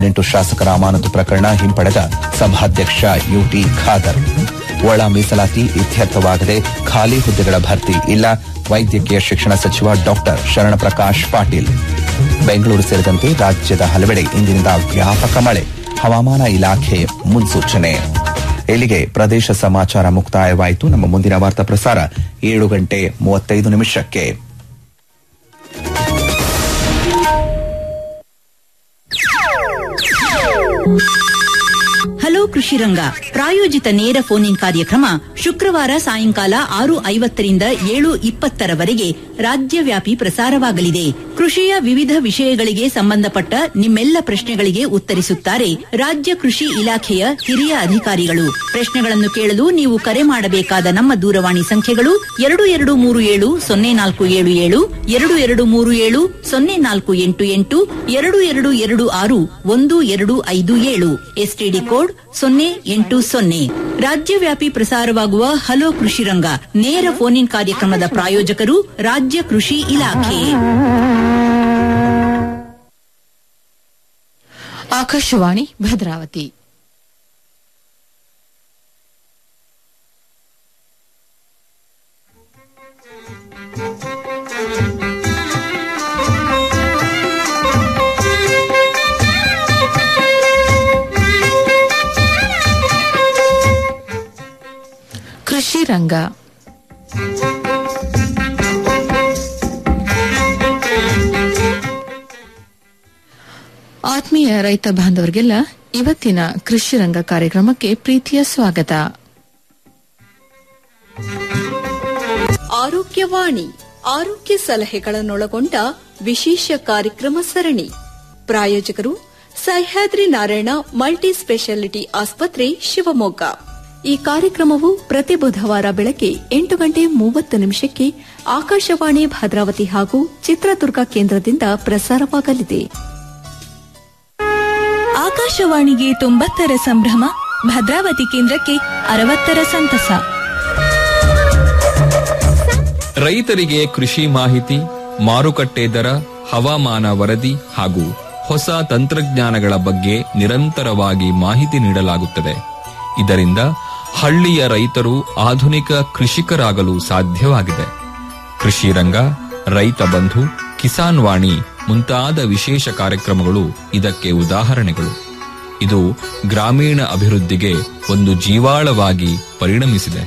ಎಂಟು ಶಾಸಕರ ಅಮಾನತು ಪ್ರಕರಣ ಹಿಂಪಡೆದ ಸಭಾಧ್ಯಕ್ಷ ಯುಟಿ ಖಾದರ್ ಒಳ ಮೀಸಲಾತಿ ಇತ್ಯರ್ಥವಾಗದೆ ಖಾಲಿ ಹುದ್ದೆಗಳ ಭರ್ತಿ ಇಲ್ಲ ವೈದ್ಯಕೀಯ ಶಿಕ್ಷಣ ಸಚಿವ ಡಾಕ್ಟರ್ ಶರಣಪ್ರಕಾಶ್ ಪಾಟೀಲ್ ಬೆಂಗಳೂರು ಸೇರಿದಂತೆ ರಾಜ್ಯದ ಹಲವೆಡೆ ಇಂದಿನಿಂದ ವ್ಯಾಪಕ ಮಳೆ ಹವಾಮಾನ ಇಲಾಖೆ ಮುನ್ಸೂಚನೆ ಇಲ್ಲಿಗೆ ಪ್ರದೇಶ ಸಮಾಚಾರ ಮುಕ್ತಾಯವಾಯಿತು ನಮ್ಮ ಮುಂದಿನ ವಾರ್ತಾ ಪ್ರಸಾರ ಏಳು ಗಂಟೆ ಮೂವತ್ತೈದು ನಿಮಿಷಕ್ಕೆ ಹಲೋ ಕೃಷಿ ರಂಗ ಪ್ರಾಯೋಜಿತ ನೇರ ಫೋನ್ ಇನ್ ಕಾರ್ಯಕ್ರಮ ಶುಕ್ರವಾರ ಸಾಯಂಕಾಲ ಆರು ಐವತ್ತರಿಂದ ಏಳು ಇಪ್ಪತ್ತರವರೆಗೆ ರಾಜ್ಯವ್ಯಾಪಿ ಪ್ರಸಾರವಾಗಲಿದೆ ಕೃಷಿಯ ವಿವಿಧ ವಿಷಯಗಳಿಗೆ ಸಂಬಂಧಪಟ್ಟ ನಿಮ್ಮೆಲ್ಲ ಪ್ರಶ್ನೆಗಳಿಗೆ ಉತ್ತರಿಸುತ್ತಾರೆ ರಾಜ್ಯ ಕೃಷಿ ಇಲಾಖೆಯ ಹಿರಿಯ ಅಧಿಕಾರಿಗಳು ಪ್ರಶ್ನೆಗಳನ್ನು ಕೇಳಲು ನೀವು ಕರೆ ಮಾಡಬೇಕಾದ ನಮ್ಮ ದೂರವಾಣಿ ಸಂಖ್ಯೆಗಳು ಎರಡು ಎರಡು ಮೂರು ಏಳು ಸೊನ್ನೆ ನಾಲ್ಕು ಏಳು ಏಳು ಎರಡು ಎರಡು ಮೂರು ಏಳು ಸೊನ್ನೆ ನಾಲ್ಕು ಎಂಟು ಎಂಟು ಎರಡು ಎರಡು ಎರಡು ಆರು ಒಂದು ಎರಡು ಐದು ಏಳು ಎಸ್ಟಿಡಿ ಕೋಡ್ ಸೊನ್ನೆ ಎಂಟು ಸೊನ್ನೆ ರಾಜ್ಯವ್ಯಾಪಿ ಪ್ರಸಾರವಾಗುವ ಹಲೋ ಕೃಷಿ ರಂಗ ನೇರ ಫೋನ್ ಇನ್ ಕಾರ್ಯಕ್ರಮದ ಪ್ರಾಯೋಜಕರು ರಾಜ್ಯ ಕೃಷಿ ಇಲಾಖೆ ಆಕಾಶವಾಣಿ ಭದ್ರಾವತಿ ಕೃಷಿ ರಂಗ ಆತ್ಮೀಯ ರೈತ ಬಾಂಧವರಿಗೆಲ್ಲ ಇವತ್ತಿನ ಕೃಷಿ ರಂಗ ಕಾರ್ಯಕ್ರಮಕ್ಕೆ ಪ್ರೀತಿಯ ಸ್ವಾಗತ ಆರೋಗ್ಯವಾಣಿ ಆರೋಗ್ಯ ಸಲಹೆಗಳನ್ನೊಳಗೊಂಡ ವಿಶೇಷ ಕಾರ್ಯಕ್ರಮ ಸರಣಿ ಪ್ರಾಯೋಜಕರು ಸಹ್ಯಾದ್ರಿ ನಾರಾಯಣ ಮಲ್ಟಿ ಸ್ಪೆಷಾಲಿಟಿ ಆಸ್ಪತ್ರೆ ಶಿವಮೊಗ್ಗ ಈ ಕಾರ್ಯಕ್ರಮವು ಪ್ರತಿ ಬುಧವಾರ ಬೆಳಗ್ಗೆ ಎಂಟು ಗಂಟೆ ಮೂವತ್ತು ನಿಮಿಷಕ್ಕೆ ಆಕಾಶವಾಣಿ ಭದ್ರಾವತಿ ಹಾಗೂ ಚಿತ್ರದುರ್ಗ ಕೇಂದ್ರದಿಂದ ಪ್ರಸಾರವಾಗಲಿದೆ ಆಕಾಶವಾಣಿಗೆ ತೊಂಬತ್ತರ ಸಂಭ್ರಮ ಭದ್ರಾವತಿ ಕೇಂದ್ರಕ್ಕೆ ಅರವತ್ತರ ಸಂತಸ ರೈತರಿಗೆ ಕೃಷಿ ಮಾಹಿತಿ ಮಾರುಕಟ್ಟೆ ದರ ಹವಾಮಾನ ವರದಿ ಹಾಗೂ ಹೊಸ ತಂತ್ರಜ್ಞಾನಗಳ ಬಗ್ಗೆ ನಿರಂತರವಾಗಿ ಮಾಹಿತಿ ನೀಡಲಾಗುತ್ತದೆ ಇದರಿಂದ ಹಳ್ಳಿಯ ರೈತರು ಆಧುನಿಕ ಕೃಷಿಕರಾಗಲು ಸಾಧ್ಯವಾಗಿದೆ ಕೃಷಿ ರಂಗ ರೈತ ಬಂಧು ಕಿಸಾನ್ ವಾಣಿ ಮುಂತಾದ ವಿಶೇಷ ಕಾರ್ಯಕ್ರಮಗಳು ಇದಕ್ಕೆ ಉದಾಹರಣೆಗಳು ಇದು ಗ್ರಾಮೀಣ ಅಭಿವೃದ್ಧಿಗೆ ಒಂದು ಜೀವಾಳವಾಗಿ ಪರಿಣಮಿಸಿದೆ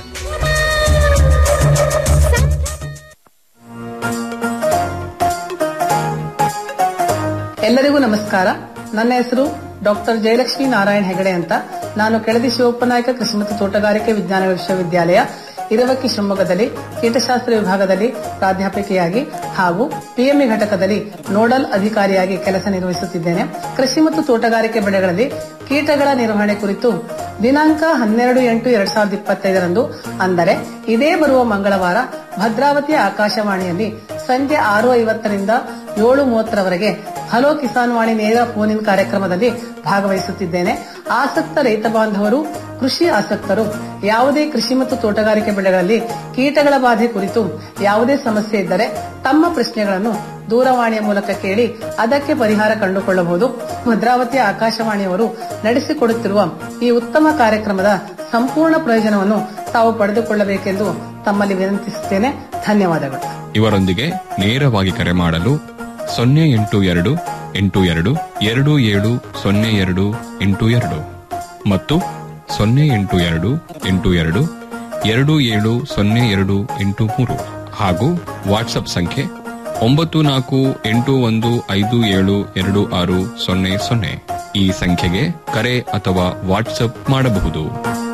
ಎಲ್ಲರಿಗೂ ನಮಸ್ಕಾರ ನನ್ನ ಹೆಸರು ಡಾಕ್ಟರ್ ಜಯಲಕ್ಷ್ಮಿ ನಾರಾಯಣ್ ಹೆಗಡೆ ಅಂತ ನಾನು ಕೆಳದಿ ಶಿವಪ್ಪನಾಯಕ ಕೃಷಿ ಮತ್ತು ತೋಟಗಾರಿಕೆ ವಿಜ್ಞಾನ ವಿಶ್ವವಿದ್ಯಾಲಯ ಇರವಕ್ಕಿ ಶಿವಮೊಗ್ಗದಲ್ಲಿ ಕೀಟಶಾಸ್ತ್ರ ವಿಭಾಗದಲ್ಲಿ ಪ್ರಾಧ್ಯಾಪಕಿಯಾಗಿ ಹಾಗೂ ಪಿಎಂಇ ಘಟಕದಲ್ಲಿ ನೋಡಲ್ ಅಧಿಕಾರಿಯಾಗಿ ಕೆಲಸ ನಿರ್ವಹಿಸುತ್ತಿದ್ದೇನೆ ಕೃಷಿ ಮತ್ತು ತೋಟಗಾರಿಕೆ ಬೆಳೆಗಳಲ್ಲಿ ಕೀಟಗಳ ನಿರ್ವಹಣೆ ಕುರಿತು ದಿನಾಂಕ ಹನ್ನೆರಡು ಎಂಟು ಎರಡ್ ಸಾವಿರದ ಇಪ್ಪತ್ತೈದರಂದು ಅಂದರೆ ಇದೇ ಬರುವ ಮಂಗಳವಾರ ಭದ್ರಾವತಿಯ ಆಕಾಶವಾಣಿಯಲ್ಲಿ ಸಂಜೆ ಆರು ಐವತ್ತರಿಂದ ಏಳು ಮೂವತ್ತರವರೆಗೆ ಹಲೋ ಕಿಸಾನ್ ವಾಣಿ ನೇರ ಫೋನ್ ಇನ್ ಕಾರ್ಯಕ್ರಮದಲ್ಲಿ ಭಾಗವಹಿಸುತ್ತಿದ್ದೇನೆ ಆಸಕ್ತ ರೈತ ಬಾಂಧವರು ಕೃಷಿ ಆಸಕ್ತರು ಯಾವುದೇ ಕೃಷಿ ಮತ್ತು ತೋಟಗಾರಿಕೆ ಬೆಳೆಗಳಲ್ಲಿ ಕೀಟಗಳ ಬಾಧೆ ಕುರಿತು ಯಾವುದೇ ಸಮಸ್ಯೆ ಇದ್ದರೆ ತಮ್ಮ ಪ್ರಶ್ನೆಗಳನ್ನು ದೂರವಾಣಿಯ ಮೂಲಕ ಕೇಳಿ ಅದಕ್ಕೆ ಪರಿಹಾರ ಕಂಡುಕೊಳ್ಳಬಹುದು ಭದ್ರಾವತಿಯ ಆಕಾಶವಾಣಿಯವರು ನಡೆಸಿಕೊಡುತ್ತಿರುವ ಈ ಉತ್ತಮ ಕಾರ್ಯಕ್ರಮದ ಸಂಪೂರ್ಣ ಪ್ರಯೋಜನವನ್ನು ತಾವು ಪಡೆದುಕೊಳ್ಳಬೇಕೆಂದು ತಮ್ಮಲ್ಲಿ ವಿನಂತಿಸುತ್ತೇನೆ ಧನ್ಯವಾದಗಳು ಇವರೊಂದಿಗೆ ನೇರವಾಗಿ ಕರೆ ಮಾಡಲು ಸೊನ್ನೆ ಎಂಟು ಎರಡು ಎಂಟು ಎರಡು ಎರಡು ಏಳು ಸೊನ್ನೆ ಎರಡು ಎಂಟು ಎರಡು ಮತ್ತು ಸೊನ್ನೆ ಎಂಟು ಎರಡು ಎಂಟು ಎರಡು ಎರಡು ಏಳು ಸೊನ್ನೆ ಎರಡು ಎಂಟು ಮೂರು ಹಾಗೂ ವಾಟ್ಸ್ಆಪ್ ಸಂಖ್ಯೆ ಒಂಬತ್ತು ನಾಲ್ಕು ಎಂಟು ಒಂದು ಐದು ಏಳು ಎರಡು ಆರು ಸೊನ್ನೆ ಸೊನ್ನೆ ಈ ಸಂಖ್ಯೆಗೆ ಕರೆ ಅಥವಾ ವಾಟ್ಸ್ಆಪ್ ಮಾಡಬಹುದು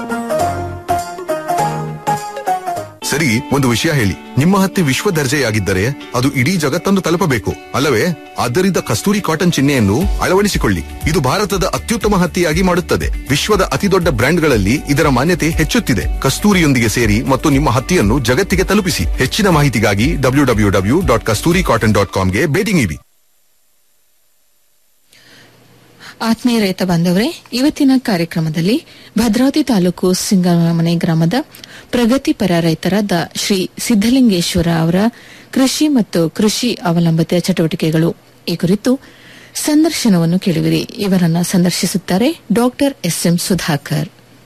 ಸರಿ ಒಂದು ವಿಷಯ ಹೇಳಿ ನಿಮ್ಮ ಹತ್ತಿ ವಿಶ್ವ ದರ್ಜೆಯಾಗಿದ್ದರೆ ಅದು ಇಡೀ ಜಗತ್ತನ್ನು ತಲುಪಬೇಕು ಅಲ್ಲವೇ ಆದ್ದರಿಂದ ಕಸ್ತೂರಿ ಕಾಟನ್ ಚಿಹ್ನೆಯನ್ನು ಅಳವಡಿಸಿಕೊಳ್ಳಿ ಇದು ಭಾರತದ ಅತ್ಯುತ್ತಮ ಹತ್ತಿಯಾಗಿ ಮಾಡುತ್ತದೆ ವಿಶ್ವದ ಅತಿದೊಡ್ಡ ಬ್ರ್ಯಾಂಡ್ಗಳಲ್ಲಿ ಇದರ ಮಾನ್ಯತೆ ಹೆಚ್ಚುತ್ತಿದೆ ಕಸ್ತೂರಿಯೊಂದಿಗೆ ಸೇರಿ ಮತ್ತು ನಿಮ್ಮ ಹತ್ತಿಯನ್ನು ಜಗತ್ತಿಗೆ ತಲುಪಿಸಿ ಹೆಚ್ಚಿನ ಮಾಹಿತಿಗಾಗಿ W W W dot Kasturi cotton dot ಕಾಮ್ಗೆ ಭೇಟಿ ನೀಡಿ ಆತ್ಮೀಯ ರೈತ ಬಾಂಧವರೇ ಇವತ್ತಿನ ಕಾರ್ಯಕ್ರಮದಲ್ಲಿ ಭದ್ರಾವತಿ ತಾಲೂಕು ಸಿಂಗಮನೆ ಗ್ರಾಮದ ಪ್ರಗತಿಪರ ರೈತರಾದ ಶ್ರೀ ಸಿದ್ದಲಿಂಗೇಶ್ವರ ಅವರ ಕೃಷಿ ಮತ್ತು ಕೃಷಿ ಅವಲಂಬಿತ ಚಟುವಟಿಕೆಗಳು ಈ ಕುರಿತು ಸಂದರ್ಶನವನ್ನು ಕೇಳುವಿರಿ ಇವರನ್ನ ಸಂದರ್ಶಿಸುತ್ತಾರೆ ಡಾಕ್ಟರ್ ಎಸ್ ಎಂ ಸುಧಾಕರ್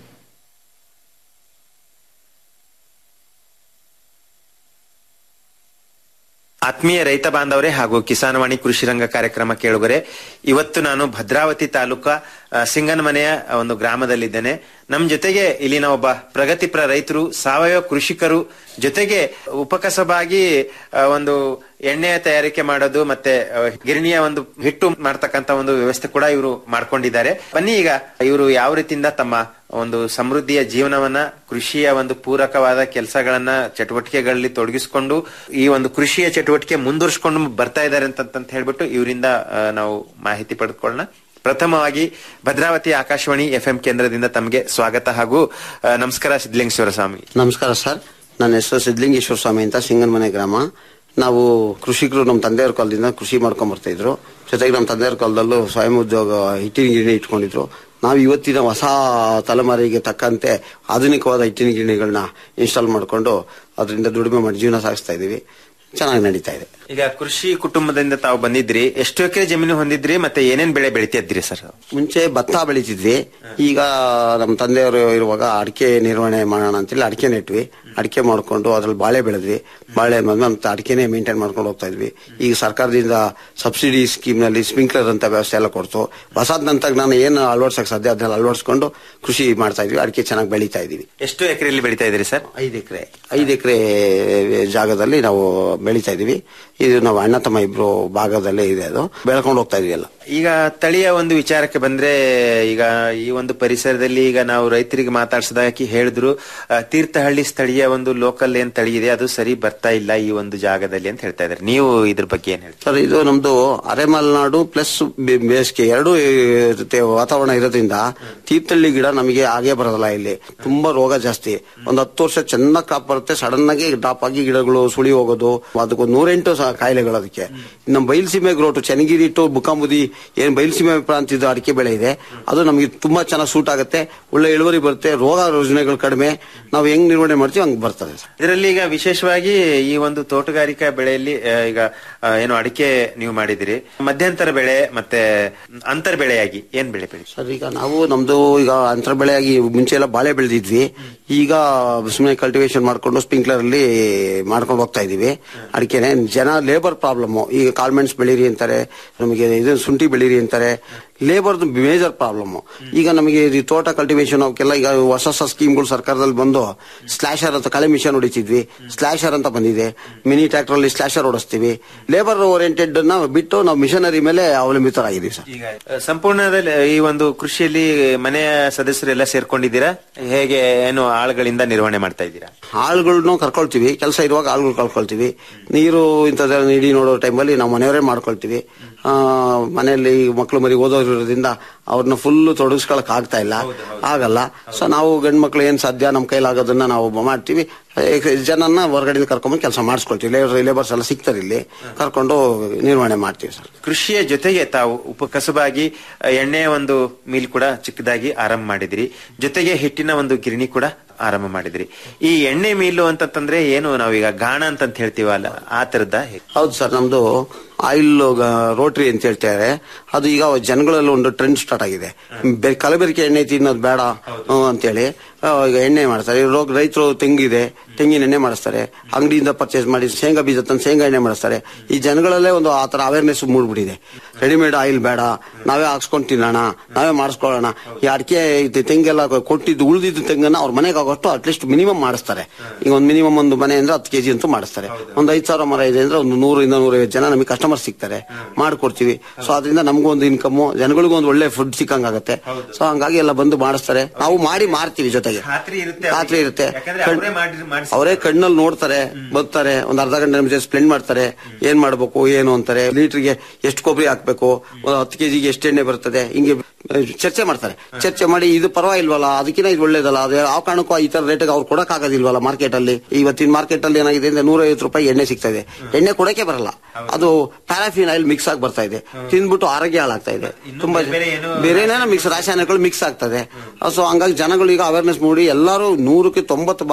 ಆತ್ಮೀಯ ರೈತ ಬಾಂಧವರೇ ಹಾಗೂ ಕಿಸಾನವಾಣಿ ಕೃಷಿ ರಂಗ ಕಾರ್ಯಕ್ರಮ ಕೇಳುಗರೆ ಇವತ್ತು ನಾನು ಭದ್ರಾವತಿ ತಾಲೂಕಾ ಆ, ಸಿಂಗನಮನೆಯ ಒಂದು ಗ್ರಾಮದಲ್ಲಿದ್ದೇನೆ ನಮ್ ಜೊತೆಗೆ ಇಲ್ಲಿನ ಒಬ್ಬ ಪ್ರಗತಿಪರ ರೈತರು ಸಾವಯವ ಕೃಷಿಕರು ಜೊತೆಗೆ ಉಪಕಸಬಾಗಿ ಆ, ಒಂದು ಎಣ್ಣೆ ತಯಾರಿಕೆ ಮಾಡೋದು ಮತ್ತೆ ಆ, ಗಿರಣಿಯ ಒಂದು ಹಿಟ್ಟು ಮಾಡ್ತಕ್ಕಂತ ಒಂದು ವ್ಯವಸ್ಥೆ ಕೂಡ ಇವರು ಮಾಡ್ಕೊಂಡಿದ್ದಾರೆ ಬನ್ನಿ ಈಗ ಇವರು ಯಾವ ರೀತಿಯಿಂದ ತಮ್ಮ ಒಂದು ಸಮೃದ್ಧಿಯ ಜೀವನವನ್ನ ಕೃಷಿಯ ಒಂದು ಪೂರಕವಾದ ಕೆಲಸಗಳನ್ನ ಚಟುವಟಿಕೆಗಳಲ್ಲಿ ತೊಡಗಿಸಿಕೊಂಡು ಈ ಒಂದು ಕೃಷಿಯ ಚಟುವಟಿಕೆ ಮುಂದುವರಿಸಿಕೊಂಡು ಬರ್ತಾ ಇದ್ದಾರೆ ಅಂತ ಅಂತ ಹೇಳ್ಬಿಟ್ಟು ಇವರಿಂದ ಆ, ನಾವು ಮಾಹಿತಿ ಪಡೆದುಕೊಳ್ಳೋಣ ಪ್ರಥಮವಾಗಿ ಭದ್ರಾವತಿ ಆಕಾಶವಾಣಿ ಎಫ್ ಕೇಂದ್ರದಿಂದ ತಮಗೆ ಸ್ವಾಗತ ಹಾಗೂ ಆ, ನಮಸ್ಕಾರ ಸಿದ್ಧಲಿಂಗೇಶ್ವರ ಸ್ವಾಮಿ ನಮಸ್ಕಾರ ಸರ್ ನನ್ನ ಹೆಸರು ಸಿದ್ಧಲಿಂಗೇಶ್ವರ ಸ್ವಾಮಿ ಅಂತ ಸಿಂಗನಮನೆ ಗ್ರಾಮ ನಾವು ಕೃಷಿಕರು ನಮ್ಮ ತಂದೆಯವ್ರ ಕಾಲದಿಂದ ಕೃಷಿ ಮಾಡ್ಕೊಂಡ್ ಬರ್ತಾ ಇದ್ರು ಜೊತೆಗೆ ನಮ್ಮ ತಂದೆಯವ್ರ ಕಾಲದಲ್ಲೂ ಸ್ವಯಂ ಉದ್ಯೋಗ ಹಿಟ್ಟಿನ ಗಿರಣಿ ಇಟ್ಕೊಂಡಿದ್ರು ನಾವು ಇವತ್ತಿನ ಹೊಸ ತಲೆಮಾರಿಗೆ ತಕ್ಕಂತೆ ಆಧುನಿಕವಾದ ಹಿಟ್ಟಿನ ಗಿರಣಿಗಳನ್ನ ಇನ್ಸ್ಟಾಲ್ ಮಾಡ್ಕೊಂಡು ಅದರಿಂದ ದುಡಿಮೆ ಮಾಡಿ ಜೀವನ ಸಾಗಿಸ್ತಾ ಇದೀವಿ ಚೆನ್ನಾಗಿ ನಡೀತಾ ಇದೆ ಈಗ ಕೃಷಿ ಕುಟುಂಬದಿಂದ ತಾವು ಬಂದಿದ್ರಿ ಎಷ್ಟು ಎಕರೆ ಜಮೀನು ಹೊಂದಿದ್ರಿ ಮತ್ತೆ ಏನೇನ್ ಬೆಳೆ ಬೆಳಿತಿದ್ರಿ ಸರ್ ಮುಂಚೆ ಭತ್ತ ಬೆಳಿತಿದ್ವಿ ಈಗ ನಮ್ಮ ತಂದೆಯವರು ಇರುವಾಗ ಅಡಿಕೆ ನಿರ್ವಹಣೆ ಮಾಡೋಣ ಅಂತೇಳಿ ಅಡಿಕೆ ನೆಟ್ವಿ ಅಡಿಕೆ ಮಾಡ್ಕೊಂಡು ಅದ್ರಲ್ಲಿ ಬಾಳೆ ಬೆಳೆದ್ವಿ ಬಾಳೆ ಬಂದು ಮತ್ತೆ ಅಡಿಕೆನೆ ಮೇಂಟೈನ್ ಮಾಡ್ಕೊಂಡು ಹೋಗ್ತಾ ಇದ್ವಿ ಈಗ ಸರ್ಕಾರದಿಂದ ಸಬ್ಸಿಡಿ ಸ್ಕೀಮ್ ನಲ್ಲಿ ಸ್ಪ್ರಿಂಕ್ಲರ್ ಅಂತ ವ್ಯವಸ್ಥೆ ಎಲ್ಲ ಕೊಡ್ತು ಹೊಸದ್ ನಂತರ ನಾನು ಏನು ಅಳವಡಿಸಕ್ ಸಾಧ್ಯ ಅದನ್ನ ಅಳವಡಿಸ್ಕೊಂಡು ಕೃಷಿ ಮಾಡ್ತಾ ಇದ್ವಿ ಅಡಿಕೆ ಚೆನ್ನಾಗಿ ಬೆಳೀತಾ ಇದೀವಿ ಎಷ್ಟು ಎಕರೆಯಲ್ಲಿ ಬೆಳಿತಾ ಇದ್ರಿ ಸರ್ ಐದು ಎಕರೆ ಐದು ಎಕರೆ ಜಾಗದಲ್ಲಿ ನಾವು ಬೆಳೀತಾ ಇದೀವಿ ಇದು ನಾವು ಅಣ್ಣ ತಮ್ಮ ಇಬ್ರು ಭಾಗದಲ್ಲೇ ಇದೆ ಅದು ಬೆಳ್ಕೊಂಡು ಹೋಗ್ತಾ ಇದೀವಿ ಎಲ್ಲ ಈಗ ತಳಿಯ ಒಂದು ವಿಚಾರಕ್ಕೆ ಬಂದ್ರೆ ಈಗ ಈ ಒಂದು ಪರಿಸರದಲ್ಲಿ ಈಗ ನಾವು ರೈತರಿಗೆ ಮಾತಾಡ್ಸದಾಕಿ ಹೇಳಿದ್ರು ಆ, ತೀರ್ಥಹಳ್ಳಿ ಸ್ಥಳೀಯ ಒಂದು ಲೋಕಲ್ ಏನ್ ತಳಿ ಇದೆ ಅದು ಸರಿ ಬರ್ತಾ ಇಲ್ಲ ಈ ಒಂದು ಜಾಗದಲ್ಲಿ ಅಂತ ಹೇಳ್ತಾ ಇದ್ದಾರೆ ನೀವು ಇದ್ರ ಬಗ್ಗೆ ಏನ್ ಹೇಳ್ತೀರಿ ಸರ್ ಇದು ನಮ್ದು ಅರೆಮಲೆನಾಡು ಪ್ಲಸ್ ಬೇಸಿಗೆ ಎರಡು ಇರುತ್ತೆ ವಾತಾವರಣ ಇರೋದ್ರಿಂದ ತೀರ್ಥಹಳ್ಳಿ ಗಿಡ ನಮಗೆ ಆಗೇ ಬರೋದಿಲ್ಲ ಇಲ್ಲಿ ತುಂಬಾ ರೋಗ ಜಾಸ್ತಿ ಒಂದ್ ಹತ್ತು ವರ್ಷ ಚೆನ್ನಾಗಿ ಕಾಪ್ ಬರುತ್ತೆ ಸಡನ್ ಆಗಿ ಡ್ರಾಪ್ ಆಗಿ ಗಿಡಗಳು ಸುಳಿ ಹೋಗೋದು ಅದಕ್ಕೆ ನೂರೆಂಟು ಸಹ ಕಾಯಿಲೆಗಳು ಅದಕ್ಕೆ ನಮ್ಮ ಬಯಲುಸೀಮೆ ಗ್ರೋಟು ಚನ್ನಗಿರಿ ಟು ಬುಕಾಂಬುದಿ ಏನ್ ಬಯಲುಸೀಮೆ ಪ್ರಾಂತ್ಯದ ಅಡಿಕೆ ಬೆಳೆ ಇದೆ ಅದು ನಮಗೆ ತುಂಬಾ ಚೆನ್ನಾಗಿ ಸೂಟ್ ಆಗುತ್ತೆ ಒಳ್ಳೆ ಇಳುವರಿ ಬರುತ್ತೆ ರೋಗ ರುಜಿನಗಳು ಕಡಿಮೆ ನಾವು ಹೆಂಗ್ ನಿರ್ವಹಣೆ ಮಾಡ್ತೀವಿ ಹಂಗ್ ಬರ್ತದೆ ಸರ್ ಇದರಲ್ಲಿ ಈಗ ವಿಶೇಷವಾಗಿ ಈ ಒಂದು ತೋಟಗಾರಿಕಾ ಬೆಳೆಯಲ್ಲಿ ಆ, ಈಗ ಆ, ಏನು ಅಡಿಕೆ ನೀವು ಮಾಡಿದಿರಿ ಮಧ್ಯಂತರ ಬೆಳೆ ಮತ್ತೆ ಅಂತರ್ ಬೆಳೆಯಾಗಿ ಏನ್ ಬೆಳೆ ಬೆಳಿ ಸರ್ ಈಗ ನಾವು ನಮ್ದು ಈಗ ಅಂತರ ಬೆಳೆಯಾಗಿ ಮುಂಚೆ ಎಲ್ಲ ಬಾಳೆ ಬೆಳೆದಿದ್ವಿ ಈಗ ಸುಮ್ಮನೆ ಕಲ್ಟಿವೇಶನ್ ಮಾಡ್ಕೊಂಡು ಸ್ಪ್ರಿಂಕ್ಲರ್ ಅಲ್ಲಿ ಮಾಡ್ಕೊಂಡು ಹೋಗ್ತಾ ಇದೀವಿ ಅಡಿಕೆನೆ ಜನ ಲೇಬರ್ ಪ್ರಾಬ್ಲಮ್ ಈಗ ಕಾಳ್ಮೆಣ್ಸ್ ಬೆಳೀರಿ ಅಂತಾರೆ ನಮಗೆ ಇದು ಶುಂಠಿ ಬೆಳೀರಿ ಅಂತಾರೆ ಲೇಬರ್ದು ಮೇಜರ್ ಪ್ರಾಬ್ಲಮ್ ಈಗ ನಮಗೆ ಈ ತೋಟ ಕಲ್ಟಿವೇಶನ್ ಅವಕ್ಕೆಲ್ಲ ಈಗ ಹೊಸ ಹೊಸ ಸ್ಕೀಮ್ಗಳು ಸರ್ಕಾರದಲ್ಲಿ ಬಂದು ಸ್ಲಾಶರ್ ಅಂತ ಕಳೆ ಮಿಷನ್ ಹೊಡಿತಿದ್ವಿ ಸ್ಲಾಶರ್ ಅಂತ ಬಂದಿದೆ ಮಿನಿ ಟ್ರ್ಯಾಕ್ಟರ್ ಅಲ್ಲಿ ಸ್ಲಾಶರ್ ಓಡಿಸ್ತೀವಿ ಲೇಬರ್ ಓರಿಯೆಂಟೆಡ್ ನ ಬಿಟ್ಟು ನಾವು ಮಿಷನರಿ ಮೇಲೆ ಅವಲಂಬಿತರಾಗಿದ್ದೀವಿ ಸರ್ ಈಗ ಆ, ಸಂಪೂರ್ಣದಲ್ಲಿ ಈ ಒಂದು ಕೃಷಿಯಲ್ಲಿ ಮನೆಯ ಸದಸ್ಯರೆಲ್ಲ ಸೇರ್ಕೊಂಡಿದ್ದೀರಾ ಹೇಗೆ ಏನು ಆಳುಗಳಿಂದ ನಿರ್ವಹಣೆ ಮಾಡ್ತಾ ಇದ್ದೀರಾ ಆಳುಗಳನ್ನ ಕರ್ಕೊಳ್ತೀವಿ ಕೆಲಸ ಇರುವಾಗ ಆಳುಗಳು ಕರ್ಕೊಳ್ತೀವಿ ನೀರು ಇಂಥದ್ದೆಲ್ಲ ನೀಡಿ ನೋಡೋ ಟೈಮಲ್ಲಿ ನಾವು ಮನೆಯವರೇ ಮಾಡ್ಕೊಳ್ತೀವಿ ಆ, ಮನೆಯಲ್ಲಿ ಮಕ್ಕಳು ಮರಿ ಓದೋದ್ರಿಂದ ಅವ್ರನ್ನ ಫುಲ್ ತೊಡಗಿಸ್ಕೊಳಕ್ ಆಗ್ತಾ ಇಲ್ಲ ಆಗಲ್ಲ ಸೊ ನಾವು ಗಂಡು ಮಕ್ಳು ಏನ್ ಸಾಧ್ಯ ನಮ್ಮ ಕೈಲಾಗೋದನ್ನ ನಾವು ಮಾಡ್ತೀವಿ ಏ- ಜನನ್ನ ಹೊರಗಡೆಯಿಂದ ಕರ್ಕೊಂಡ್ಬಂದು ಕೆಲಸ ಮಾಡಿಸ್ಕೊಳ್ತೀವಿ ಲೇಬರ್ಸ್ ಎಲ್ಲ ಸಿಗ್ತಾರೆ ಇಲ್ಲಿ ಕರ್ಕೊಂಡು ನಿರ್ವಹಣೆ ಮಾಡ್ತೀವಿ ಸರ್ ಕೃಷಿಯ ಜೊತೆಗೆ ತಾವು ಉಪಕಸಬಾಗಿ ಆ, ಎಣ್ಣೆಯ ಒಂದು ಮಿಲ್ ಕೂಡ ಚಿಕ್ಕದಾಗಿ ಆರಂಭ ಮಾಡಿದಿರಿ ಜೊತೆಗೆ ಹಿಟ್ಟಿನ ಒಂದು ಗಿರಣಿ ಕೂಡ ಆರಂಭ ಮಾಡಿದಿರಿ ಈ ಎಣ್ಣೆ ಮೀಲು ಅಂತಂದ್ರೆ ಏನು ನಾವೀಗ ಗಾಣ ಅಂತ ಹೇಳ್ತೀವಲ್ಲ ಆ ತರದ ಹೌದು ಸರ್ ನಮ್ದು ಆಯಿಲ್ ರೋಟ್ರಿ ಅಂತ ಹೇಳ್ತಾರೆ ಅದು ಈಗ ಜನಗಳಲ್ಲಿ ಒಂದು ಟ್ರೆಂಡ್ ಸ್ಟಾರ್ಟ್ ಆಗಿದೆ ಬೆ- ಕಲಬೆರಕೆ ಎಣ್ಣೆ ತಿನ್ನೋದು ಬೇಡ ಹ್ಮ್, ಅಂತೇಳಿ ಆ, ಈಗ ಎಣ್ಣೆ ಮಾಡ್ತಾರೆ ರೋಗ ರೈತರು ತೆಂಗಿದೆ ತೆಂಗಿನ ಎಣ್ಣೆ ಮಾಡಿಸ್ತಾರೆ ಅಂಗಡಿಯಿಂದ ಪರ್ಚೇಸ್ ಮಾಡಿ ಶೇಂಗಾ ಬೀಜ ತಂದು ಶೇಂಗಾ ಎಣ್ಣೆ ಮಾಡಿಸ್ತಾರೆ ಈ ಜನಗಳಲ್ಲೇ ಒಂದು ಆ ತರ ಅವೇರ್ನೆಸ್ ಮೂಡ್ಬಿಟ್ಟಿದೆ ರೆಡಿಮೇಡ್ ಆಯಿಲ್ ಬೇಡ ನಾವೇ ಹಾಕ್ಸ್ಕೊಂಡು ತಿನ್ನೋಣ ನಾವೇ ಮಾಡಿಸ್ಕೊಳ್ಳೋಣ ಈ ಅಡಿಕೆ ಇದು ತೆಂಗೆಲ್ಲ ಕೊಟ್ಟಿದ್ದು ಉಳಿದಿದ್ದು ತೆಂಗನ್ನ ಅವ್ರ ಮನೆಗೆ ಆಗೋಷ್ಟು ಅಟ್ಲೀಸ್ಟ್ ಮಿನಿಮಮ್ ಮಾಡಿಸ್ತಾರೆ ಈಗ ಒಂದು ಮಿನಿಮಮ್ ಒಂದು ಮನೆ ಅಂದ್ರೆ ಹತ್ತು ಕೆಜಿ ಅಂತೂ ಮಾಡಿಸ್ತಾರೆ ಒಂದು ಐದು ಸಾವಿರ ಮರ ಇದೆ ಅಂದ್ರೆ ಒಂದು ನೂರಿಂದ ನೂರೈವತ್ತು ಜನ ನಮಗೆ ಕಸ್ಟಮರ್ ಸಿಗ್ತಾರೆ ಮಾಡ್ಕೊಡ್ತೀವಿ ಸೊ ಅದರಿಂದ ನಮಗೂ ಒಂದು ಇನ್ಕಮ್ ಜನಗಳಿಗೂ ಒಂದು ಒಳ್ಳೆ ಫುಡ್ ಸಿಕ್ಕಂಗಾಗತ್ತೆ ಸೊ ಹಂಗಾಗಿ ಎಲ್ಲ ಬಂದು ಮಾಡಿಸ್ತಾರೆ ನಾವು ಮಾಡಿ ಮಾರ್ತೀವಿ ಜೊತೆಗೆ ಖಾತ್ರಿ ಇರುತ್ತೆ ಖಾತ್ರಿ ಇರುತ್ತೆ ಯಾಕಂದ್ರೆ ಕಣ್- ಅವರೇ ಮಾಡಿ- ಮಾಡಿಸಿ- ಅವರೇ ಕಣ್ಣಲ್ಲಿ ನೋಡ್ತಾರೆ ಬರ್ತಾರೆ ಒಂದ್ ಅರ್ಧ ಗಂಟೆ ನಿಮಿಷ ಸ್ಪ್ಲೆಂಡ್ ಮಾಡ್ತಾರೆ ಏನ್ ಮಾಡ್ಬೇಕು ಏನು ಅಂತಾರೆ ಲೀಟರ್ಗೆ ಎಷ್ಟು ಕೊಬ್ಬರಿ ಹಾಕ್ಬೇಕು ಒಂದು ಹತ್ತು ಕೆಜಿಗೆ ಎಷ್ಟು ಎಣ್ಣೆ ಬರ್ತದೆ ಹಿಂಗೆ ಆ, ಚರ್ಚೆ ಮಾಡ್ತಾರೆ ಚರ್ಚೆ ಮಾಡಿ ಇದು ಪರವಾಗಿಲ್ವಲ್ಲ ಅದಕ್ಕಿಂತ ಇದು ಒಳ್ಳೇದಲ್ಲ ಅದು ಯಾವ ಕಾರಣಕ್ಕೂ ಈ ತರ ರೇಟ್ಗೆ ಅವ್ರು ಕೊಡಕ್ ಆಗೋದಿಲ್ವಲ್ಲ ಮಾರ್ಕೆಟ್ ಅಲ್ಲಿ ಇವತ್ತಿನ ಮಾರ್ಕೆಟ್ ಅಲ್ಲಿ ಏನಾಗಿದೆ ಅಂದ್ರೆ ನೂರೈವತ್ತು ರೂಪಾಯಿ ಎಣ್ಣೆ ಸಿಗ್ತಾ ಇದೆ ಎಣ್ಣೆ ಕೊಡಕ್ಕೆ ಬರಲ್ಲ ಅದು ಪ್ಯಾರಾಫಿನ್ ಆಯಿಲ್ ಮಿಕ್ಸ್ ಆಗಿ ಬರ್ತಾ ಇದೆ ತಿಂದ್ಬಿಟ್ಟು ಆರೋಗ್ಯ ಹಾಳಾಗ್ತಾ ಇದೆ ತುಂಬಾ ಬೇರೆ ಏನೇನೋ ಮಿಕ್ಸ್ ರಾಸಾಯನಿಕಗಳು ಮಿಕ್ಸ್ ಆಗ್ತದೆ ಸೊ ಹಂಗಾಗಿ ಜನಗಳು ಈಗ ಅವೇರ್ನೆಸ್ ಮೂಡಿ ಎಲ್ಲರೂ ನೂರಕ್ಕೆ ತೊಂಬತ್ತು ಭಾಗ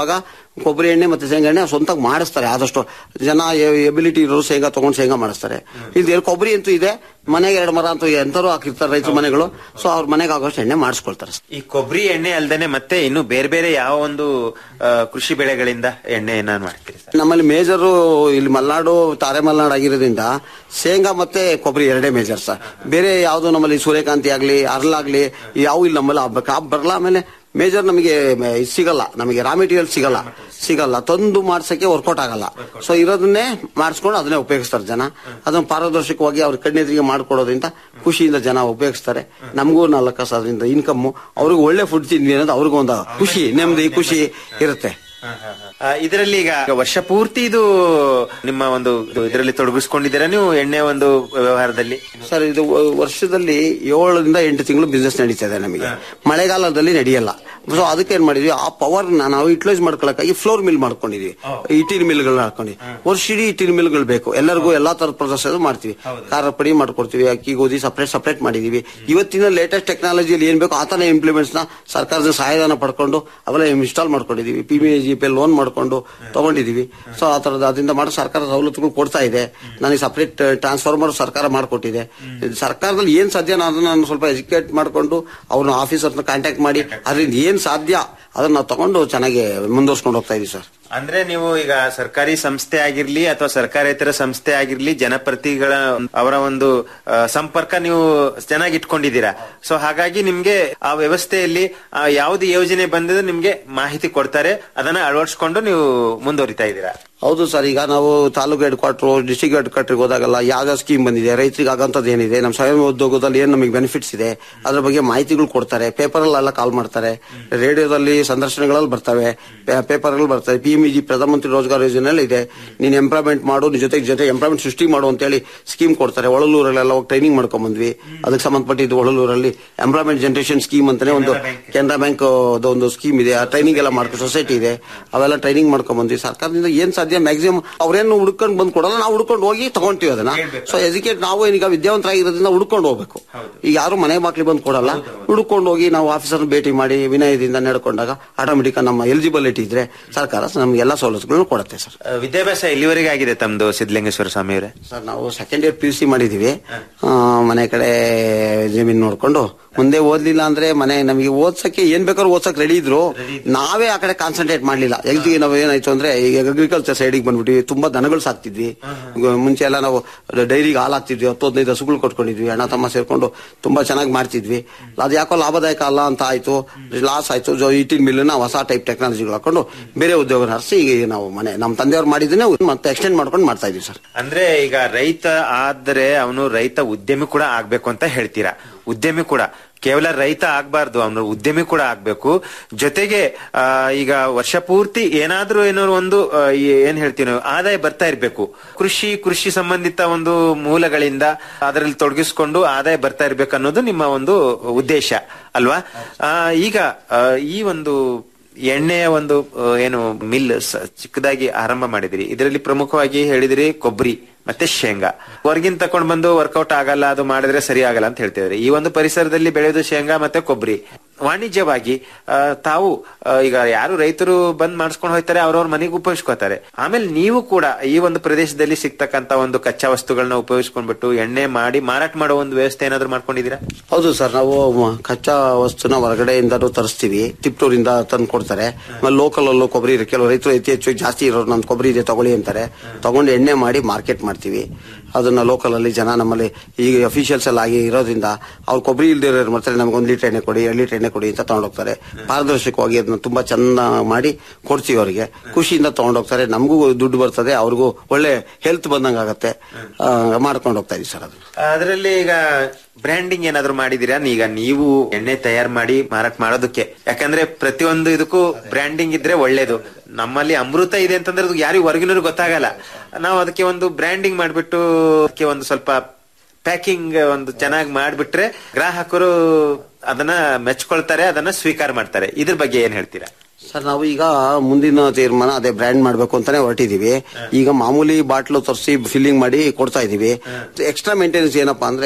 ಕೊಬ್ಬರಿ ಎಣ್ಣೆ ಮತ್ತೆ ಶೇಂಗಾ ಎಣ್ಣೆ ಸ್ವಂತ ಮಾಡಿಸ್ತಾರೆ ಆದಷ್ಟು ಜನ ಎಬಿಲಿಟಿ ಇರೋರು ಶೇಂಗಾ ತಗೊಂಡು ಶೇಂಗಾ ಮಾಡಿಸ್ತಾರೆ ಇಲ್ಲಿ ಕೊಬ್ಬರಿ ಅಂತೂ ಇದೆ ಮನೆಗೆ ಎರಡು ಮರ ಅಂತೂ ಎಂತರೂ ಹಾಕಿರ್ತಾರೆ ರೈತರ ಮನೆಗಳು ಸೊ ಅವ್ರ ಮನೆಗೆ ಆಗೋಷ್ಟು ಎಣ್ಣೆ ಮಾಡಿಸ್ಕೊಳ್ತಾರೆ ಈ ಕೊಬ್ಬರಿ ಎಣ್ಣೆ ಅಲ್ದೇನೆ ಮತ್ತೆ ಇನ್ನು ಬೇರೆ ಬೇರೆ ಯಾವ ಒಂದು ಆ, ಕೃಷಿ ಬೆಳೆಗಳಿಂದ ಎಣ್ಣೆಯನ್ನ ಮಾಡ್ತೀರಿ ಸರ್ ನಮ್ಮಲ್ಲಿ ಮೇಜರು ಇಲ್ಲಿ ಮಲೆನಾಡು ತಾರೆ ಮಲೆನಾಡು ಆಗಿರೋದ್ರಿಂದ ಶೇಂಗಾ ಮತ್ತೆ ಕೊಬ್ಬರಿ ಎರಡೇ ಮೇಜರ್ ಸರ್ ಬೇರೆ ಯಾವುದು ನಮ್ಮಲ್ಲಿ ಸೂರ್ಯಕಾಂತಿ ಆಗ್ಲಿ ಅರ್ಲಾಗ್ಲಿ ಯಾವ ಇಲ್ಲಿ ನಮ್ಮಲ್ಲಿ ಆ ಕ್ರಾಪ್ ಬರಲ್ಲ ಆಮೇಲೆ ಮೇಜರ್ ನಮಗೆ ಮ- ಇದ್ ಸಿಗಲ್ಲ ನಮಗೆ ರಾ ಮೆಟೀರಿಯಲ್ ಸಿಗಲ್ಲ ಸಿಗಲ್ಲ ತಂದು ಮಾಡ್ಸಕ್ಕೆ ವರ್ಕೌಟ್ ಆಗಲ್ಲ ಸೊ ಇರೋದನ್ನೇ ಮಾಡಿಸ್ಕೊಂಡು ಅದನ್ನೇ ಉಪಯೋಗಿಸ್ತಾರೆ ಜನ ಅದನ್ನ ಪಾರದರ್ಶಕವಾಗಿ ಅವ್ರ ಕಣ್ಣೆದುರಿಗೆ ಮಾಡ್ಕೊಡೋದ್ರಿಂದ ಖುಷಿಯಿಂದ ಜನ ಉಪಯೋಗಿಸ್ತಾರೆ ನಮಗೂ ನಾಲ್ಕು ಕಾಸು ಅದರಿಂದ ಇನ್ಕಮ್ ಅವ್ರಿಗೆ ಒಳ್ಳೆ ಫುಡ್ ತಿಂದ್ವಿ ಅನ್ನೋದು ಅವ್ರಿಗೂ ಒಂದು ಖುಷಿ ನೆಮ್ಮದಿ ಖುಷಿ ಇರುತ್ತೆ ಆ, ಇದರಲ್ಲಿ ಈಗ ವರ್ಷ ಪೂರ್ತಿ ಇದು ನಿಮ್ಮ ಒಂದು ಇದರಲ್ಲಿ ತೊಡಗಿಸ್ಕೊಂಡಿದ್ದೀರಾ ನೀವು ಎಣ್ಣೆ ಒಂದು ವ್ಯವಹಾರದಲ್ಲಿ ಸರ್ ಇದು ವ- ವರ್ಷದಲ್ಲಿ ಏಳರಿಂದ ಎಂಟು ತಿಂಗಳು ಬಿಸ್ನೆಸ್ ನಡೀತಾ ಇದೆ ನಮಗೆ ಮಳೆಗಾಲದಲ್ಲಿ ನಡೆಯಲ್ಲ ಸೊ ಅದಕ್ಕೆ ಏನ್ ಮಾಡಿದ್ವಿ ಆ ಪವರ್ ನಾವು ಯುಟಿಲೈಸ್ ಮಾಡ್ಕೊಳಕ್ಕಾಗಿ ಫ್ಲೋರ್ ಮಿಲ್ ಮಾಡ್ಕೊಂಡಿದ್ವಿ ಇಟ್ಟಿನ ಮಿಲ್ಗಳನ್ನ ಹಾಕೊಂಡಿವಿ ವರ್ಷ ಇಡೀ ಇಟ್ಟಿನ ಮಿಲ್ಗಳು ಬೇಕು ಎಲ್ಲರಿಗೂ ಎಲ್ಲಾ ತರದ ಪ್ರೊಸೆಸ್ ಮಾಡ್ತೀವಿ ಖಾರ ಪುಡಿ ಮಾಡ್ಕೊಡ್ತೀವಿ ಅಕ್ಕಿ ಗೋಧಿ ಸಪರೇಟ್ ಸಪರೇಟ್ ಮಾಡಿದೀವಿ ಇವತ್ತಿನ ಲೇಟೆಸ್ಟ್ ಟೆಕ್ನಾಲಜಿಯಲ್ಲಿ ಏನ್ ಬೇಕು ಆತನ ಇಂಪ್ಲಿಮೆಂಟ್ಸ್ ನ ಸರ್ಕಾರದ ಸಹಾಯಧನ ಪಡ್ಕೊಂಡು ಅವೆಲ್ಲ ಇನ್ಸ್ಟಾಲ್ ಮಾಡ್ಕೊಂಡಿದೀವಿ P B G P loan ಮಾಡ್ಕೊಂಡು ತಗೊಂಡಿದೀವಿ ಸೊ ಆ ತರದ ಅದರಿಂದ ಮಾಡೋ ಸರ್ಕಾರ ಸವಲತ್ತುಗಳು ಕೊಡ್ತಾ ಇದೆ ನನಗೆ ಸಪರೇಟ್ ಟ್ರಾನ್ಸ್ಫಾರ್ಮರ್ ಸರ್ಕಾರ ಮಾಡಿಕೊಟ್ಟಿದೆ ಸರ್ಕಾರದಲ್ಲಿ ಏನ್ ಸಾಧ್ಯ ಅದನ್ನ ನಾನು ಸ್ವಲ್ಪ ಎಜುಕೇಟ್ ಮಾಡ್ಕೊಂಡು ಅವ್ರನ್ನ ಆಫೀಸರ್ನ ಕಾಂಟ್ಯಾಕ್ಟ್ ಮಾಡಿ ಅದರಿಂದ ಏನ್ ಸಾಧ್ಯ ಅದನ್ನ ನಾವು ತಗೊಂಡು ಚೆನ್ನಾಗಿ ಮುಂದುವರ್ಸ್ಕೊಂಡು ಹೋಗ್ತಾ ಇದೀವಿ ಸರ್ ಅಂದ್ರೆ ನೀವು ಈಗ ಸರ್ಕಾರಿ ಸಂಸ್ಥೆ ಆಗಿರ್ಲಿ ಅಥವಾ ಸರ್ಕಾರೇತರ ಸಂಸ್ಥೆ ಆಗಿರ್ಲಿ ಜನಪ್ರತಿಗಳ ಅವರ ಒಂದು ಆ, ಸಂಪರ್ಕ ನೀವು ಚೆನ್ನಾಗಿ ಇಟ್ಕೊಂಡಿದ್ದೀರಾ ಸೊ ಹಾಗಾಗಿ ನಿಮ್ಗೆ ಆ ವ್ಯವಸ್ಥೆಯಲ್ಲಿ ಆ, ಯಾವ್ದು ಯೋಜನೆ ಬಂದಿದೆ ನಿಮ್ಗೆ ಮಾಹಿತಿ ಕೊಡ್ತಾರೆ ಅದನ್ನ ಅಳವಡಿಸ್ಕೊಂಡು ನೀವು ಮುಂದುವರಿತಾ ಇದ್ದೀರಾ ಹೌದು ಸರ್ ಈಗ ನಾವು taluk head quarter district head quarter ಹೋದಾಗೆಲ್ಲ ಯಾವ್ಯಾವ ಸ್ಕೀಮ್ ಬಂದಿದೆ ರೈತರಿಗೆ ಆಗಂತದ್ದು ಏನಿದೆ ನಮ್ಮ ಸ್ವಯಂ ಉದ್ಯೋಗದಲ್ಲಿ ಏನ್ ನಮಗೆ ಬೆನಿಫಿಟ್ಸ್ ಇದೆ ಅದ್ರ ಬಗ್ಗೆ ಮಾಹಿತಿಗಳು ಕೊಡ್ತಾರೆ ಪೇಪರ್ ಎಲ್ಲ ಕಾಲ್ ಮಾಡ್ತಾರೆ ರೇಡಿಯೋದಲ್ಲಿ ಸಂದರ್ಶನಗಳಲ್ಲಿ ಬರ್ತವೆ ಪೇಪರ್ ಬರ್ತವೆ ಪಿ ಎಂ ಜಿ ಪ್ರಧಾನಮಂತ್ರಿ ರೋಜ್ಗಾರ್ ಯೋಜನೆಯಲ್ಲಿ ಇದೆ ನೀನ್ ಎಂಪ್ಲಾಯ್ಮೆಂಟ್ ಮಾಡು ನಿನ್ ಜೊತೆಗೆ ಜೊತೆ ಎಂಪ್ಲಾಯ್ಮೆಂಟ್ ಸೃಷ್ಟಿ ಮಾಡು ಅಂತೇಳಿ ಸ್ಕೀಮ್ ಕೊಡ್ತಾರೆ ಒಳಲೂರಲ್ಲೆಲ್ಲ ಹೋಗಿ ಟ್ರೈನಿಂಗ್ ಮಾಡ್ಕೊಂಡ್ ಬಂದ್ವಿ ಅದಕ್ಕೆ ಸಂಬಂಧಪಟ್ಟಿದ್ದು ಒಳಲೂರಲ್ಲಿ ಎಂಪ್ಲಾಯ್ಮೆಂಟ್ ಜನರೇಷನ್ ಸ್ಕೀಮ್ ಅಂತಾನೆ ಒಂದು ಕೆನರಾ ಬ್ಯಾಂಕ್ ಒಂದು ಸ್ಕೀಮ್ ಇದೆ ಆ ಟ್ರೈನಿಂಗ್ ಎಲ್ಲ ಮಾಡ್ಕೊಂಡು ಸೊಸೈಟಿ ಇದೆ ಅವೆಲ್ಲ ಟ್ರೈನಿಂಗ್ ಮಾಡ್ಕೊಂಡ್ ಬಂದ್ವಿ ಸರ್ಕಾರದಿಂದ ಏನ್ ಸಾಧ್ಯ ಮ್ಯಾಕ್ಸಿಮಮ್ ಅವ್ರೇನು ಹುಡ್ಕೊಂಡು ಬಂದ್ ಕೊಡಲ್ಲ ನಾವು ಹುಡ್ಕೊಂಡು ಹೋಗಿ ತಗೊಂತೀವಿ ಅದನ್ನ ಸೊ ಎಜುಕೇಟ್ ನಾವು ಏನೀಗ ವಿದ್ಯಾವಂತರಾಗಿರೋದ್ರಿಂದ ಹುಡ್ಕೊಂಡು ಹೋಗ್ಬೇಕು ಈಗ ಯಾರು ಮನೆ ಬಾಕ್ಲಿ ಬಂದ್ ಕೊಡಲ್ಲ ಹುಡ್ಕೊಂಡು ಹೋಗಿ ನಾವು ಆಫೀಸರ್ ಭೇಟಿ ಮಾಡಿ ವಿನಯದಿಂದ ನಡ್ಕೊಂಡಾಗ ಆಟೋಮೆಟಿಕ್ ನಮ್ಮ ಎಲಿಜಿಬಿಲಿಟಿ ಇದ್ರೆ ಸರ್ಕಾರ ನಮ್ಗೆಲ್ಲ ಸವಲತ್ತುಗಳನ್ನು ಕೊಡುತ್ತೆ ಸರ್ ಆ, ವಿದ್ಯಾಭ್ಯಾಸ ಎಲ್ಲಿವರೆಗೆ ಆಗಿದೆ ತಮ್ದು ಸಿದ್ಧಲಿಂಗೇಶ್ವರ ಸ್ವಾಮಿ ಅವರೇ ಸರ್ ನಾವು second year P U C ಮಾಡಿದೀವಿ ಆ, ಮನೆ ಕಡೆ ಜಮೀನ್ ನೋಡ್ಕೊಂಡು ಮುಂದೆ ಓದ್ಲಿಲ್ಲ ಅಂದ್ರೆ ಮನೆ ನಮಗೆ ಓದ್ಸಕ್ಕೆ ಏನ್ ಬೇಕಾದ್ರೂ ಓದ್ಸಕ್ ರೆಡಿ ಇದ್ರು ನಾವೇ ಆ ಕಡೆ ಕಾನ್ಸಂಟ್ರೇಟ್ ಮಾಡ್ಲಿಲ್ಲ ಈಗ ನಾವು ಏನಾಯ್ತು ಅಂದ್ರೆ ಈಗ ಅಗ್ರಿಕಲ್ಚರ್ ಸೈಡಿಗೆ ಬಂದ್ಬಿಟ್ವಿ ತುಂಬಾ ದನಗಳು ಸಾಕ್ತಿದ್ವಿ ಗ- ಮುಂಚೆ ಎಲ್ಲ ನಾವು ಡೈರಿಗೆ ಹಾಲು ಹಾಕ್ತಿದ್ವಿ ಹತ್ತು ಹದಿನೈದು ಹಸುಗಳು ಕೊಟ್ಕೊಂಡಿದ್ವಿ ಅಣ್ಣ ತಮ್ಮ ಸೇರ್ಕೊಂಡು ತುಂಬಾ ಚೆನ್ನಾಗಿ ಮಾಡ್ತಿದ್ವಿ ಅದು ಯಾಕೋ ಲಾಭದಾಯಕ ಅಲ್ಲ ಅಂತ ಆಯ್ತು ಲಾಸ್ ಆಯ್ತು ಜೊ- ಈಟಿನ್ ಮಿಲ್ ನಾವು ಹೊಸ ಟೈಪ್ ಟೆಕ್ನಾಲಜಿಗಳು ಹಾಕೊಂಡು ಬೇರೆ ಉದ್ಯೋಗ ಹರಿಸಿ ಈಗ ನಾವು ಮನೆ ನಮ್ಮ ತಂದೆಯವ್ರು ಮಾಡಿದ್ದನ್ನೇ ಮತ್ತೆ ಎಕ್ಸ್ಟೆಂಡ್ ಮಾಡ್ಕೊಂಡು ಮಾಡ್ತಾ ಇದೀವಿ ಸರ್ ಅಂದ್ರೆ ಈಗ ರೈತ ಆದ್ರೆ ಅವನು ರೈತ ಉದ್ಯಮಿ ಕೂಡ ಆಗ್ಬೇಕು ಅಂತ ಹೇಳ್ತೀರಾ ಉದ್ಯಮಿ ಕೂಡ ಕೇವಲ ರೈತ ಆಗ್ಬಾರ್ದು ಅವನು ಉದ್ಯಮಿ ಕೂಡ ಆಗ್ಬೇಕು ಜೊತೆಗೆ ಆ, ಈಗ ವರ್ಷ ಪೂರ್ತಿ ಏನಾದ್ರೂ ಏನಾದ್ರು ಒಂದು ಆ, ಈ- ಏನ್ ಹೇಳ್ತೀವಿ ನಾವು ಆದಾಯ ಬರ್ತಾ ಇರ್ಬೇಕು ಕೃಷಿ ಕೃಷಿ ಸಂಬಂಧಿತ ಒಂದು ಮೂಲಗಳಿಂದ ಅದರಲ್ಲಿ ತೊಡಗಿಸ್ಕೊಂಡು ಆದಾಯ ಬರ್ತಾ ಇರ್ಬೇಕು ಅನ್ನೋದು ನಿಮ್ಮ ಒಂದು ಉದ್ದೇಶ ಅಲ್ವಾ ಆ, ಈಗ ಆ, ಈ ಒಂದು ಎಣ್ಣೆಯ ಒಂದು ಆ, ಏನು ಮಿಲ್ ಸ- ಚಿಕ್ಕದಾಗಿ ಆರಂಭ ಮಾಡಿದಿರಿ ಇದರಲ್ಲಿ ಪ್ರಮುಖವಾಗಿ ಹೇಳಿದಿರಿ ಕೊಬ್ಬರಿ ಮತ್ತೆ ಶೇಂಗಾ ಹೊರಗಿನ ತಕೊಂಡ್ ಬಂದು ವರ್ಕೌಟ್ ಆಗಲ್ಲ ಅದು ಮಾಡಿದ್ರೆ ಸರಿ ಆಗಲ್ಲ ಅಂತ ಹೇಳ್ತಿದ್ದಾರೆ ಈ ಒಂದು ಪರಿಸರದಲ್ಲಿ ಬೆಳೆಯೋದು ಶೇಂಗಾ ಮತ್ತೆ ಕೊಬ್ಬರಿ ವಾಣಿಜ್ಯವಾಗಿ ಆ, ತಾವು ಆ, ಈಗ ಯಾರು ರೈತರು ಬಂದ್ ಮಾಡಿಸ್ಕೊಂಡು ಹೋಗ್ತಾರೆ ಅವ್ರವ್ರ ಮನೆಗೆ ಉಪಯೋಗಿಸ್ಕೋತಾರೆ ಆಮೇಲೆ ನೀವು ಕೂಡ ಈ ಒಂದು ಪ್ರದೇಶದಲ್ಲಿ ಸಿಗ್ತಕ್ಕಂತ ಒಂದು ಕಚ್ಚಾ ವಸ್ತುಗಳನ್ನ ಉಪಯೋಗಿಸ್ಕೊಂಡ್ಬಿಟ್ಟು ಎಣ್ಣೆ ಮಾಡಿ ಮಾರಾಟ ಮಾಡೋ ಒಂದು ವ್ಯವಸ್ಥೆ ಏನಾದ್ರು ಮಾಡ್ಕೊಂಡಿದ್ದೀರಾ ಹೌದು ಸರ್ ನಾವು ಮ- ಕಚ್ಚಾ ವಸ್ತುನ ಹೊರಗಡೆಯಿಂದನೂ ತರಿಸ್ತೀವಿ ತಿಪ್ಟೂರಿಂದ ತಂದು ಕೊಡ್ತಾರೆ ಆಮೇಲೆ ಲೋಕಲ್ ಅಲ್ಲೂ ಕೊಬ್ಬರಿ ಇದೆ ಕೆಲವು ರೈತರು ಅತಿ ಹೆಚ್ಚು ಜಾಸ್ತಿ ಇರೋರು ನಮ್ ಕೊಬ್ಬರಿ ಇದೆ ತಗೊಳ್ಳಿ ಅಂತಾರೆ ತಗೊಂಡು ಎಣ್ಣೆ ಮಾಡಿ ಮಾರ್ಕೆಟ್ ಮಾಡ್ತೀವಿ ಅದನ್ನ ಲೋಕಲ್ ಅಲ್ಲಿ ಜನ ನಮ್ಮಲ್ಲಿ ಈಗ ಅಫಿಷಿಯಲ್ಸ್ ಎಲ್ಲ ಆಗಿ ಇರೋದ್ರಿಂದ ಅವ್ರು ಕೊಬ್ಬರಿ ಇಲ್ದೇ ಇರೋರು ಮಾಡ್ತಾರೆ ನಮ್ಗೆ ಒಂದು ಲೀಟರ್ ಎಣ್ಣೆ ಕೊಡಿ ಎರಡು ಲೀಟರ್ ಎಣ್ಣೆ ಕೊಡಿ ಅಂತ ತಗೊಂಡೋಗ್ತಾರೆ ಪಾರದರ್ಶಕವಾಗಿ ಅದನ್ನ ತುಂಬಾ ಚಂದ ಮಾಡಿ ಕೊಡ್ತೀವಿ ಅವರಿಗೆ ಖುಷಿಯಿಂದ ತಗೊಂಡೋಗ್ತಾರೆ ನಮಗೂ ದುಡ್ಡು ಬರ್ತದೆ ಅವ್ರಿಗೂ ಒಳ್ಳೆ ಹೆಲ್ತ್ ಬಂದಂಗ ಆಗತ್ತೆ ಆ, ಮಾಡ್ಕೊಂಡು ಹೋಗ್ತಾ ಇದೀವಿ ಸರ್ ಅದು ಅದರಲ್ಲಿ ಈಗ ಬ್ರ್ಯಾಂಡಿಂಗ್ ಏನಾದ್ರು ಮಾಡಿದೀರಾ ಈಗ ನೀವು ಎಣ್ಣೆ ತಯಾರು ಮಾಡಿ ಮಾರಾಟ ಮಾಡೋದಕ್ಕೆ ಯಾಕಂದ್ರೆ ಪ್ರತಿಯೊಂದು ಇದಕ್ಕೂ ಬ್ರ್ಯಾಂಡಿಂಗ್ ಇದ್ರೆ ಒಳ್ಳೇದು ನಮ್ಮಲ್ಲಿ ಅಮೃತ ಇದೆ ಅಂತಂದ್ರೆ ಅದು ಯಾರಿಗೂ ಹೊರಗಿನವ್ರಿಗೆ ಗೊತ್ತಾಗಲ್ಲ ನಾವು ಅದಕ್ಕೆ ಒಂದು ಬ್ರ್ಯಾಂಡಿಂಗ್ ಮಾಡ್ಬಿಟ್ಟು ಅದಕ್ಕೆ ಒಂದು ಸ್ವಲ್ಪ ಪ್ಯಾಕಿಂಗ್ ಒಂದು ಚೆನ್ನಾಗಿ ಮಾಡ್ಬಿಟ್ರೆ ಗ್ರಾಹಕರು ಅದನ್ನ ಮೆಚ್ಕೊಳ್ತಾರೆ ಅದನ್ನ ಸ್ವೀಕಾರ ಮಾಡ್ತಾರೆ ಇದ್ರ ಬಗ್ಗೆ ಏನ್ ಹೇಳ್ತೀರಾ ಸರ್ ನಾವು ಈಗ ಮುಂದಿನ ತೀರ್ಮಾನ ಅದೇ ಬ್ರ್ಯಾಂಡ್ ಮಾಡ್ಬೇಕು ಅಂತಾನೆ ಹೊರಟಿದೀವಿ ಈಗ ಮಾಮೂಲಿ ಬಾಟ್ಲು ತರಿಸಿ ಫಿಲ್ಲಿಂಗ್ ಮಾಡಿ ಕೊಡ್ತಾ ಇದೀವಿ ಎಕ್ಸ್ಟ್ರಾ ಮೇಂಟೆನೆನ್ಸ್ ಏನಪ್ಪಾ ಅಂದ್ರೆ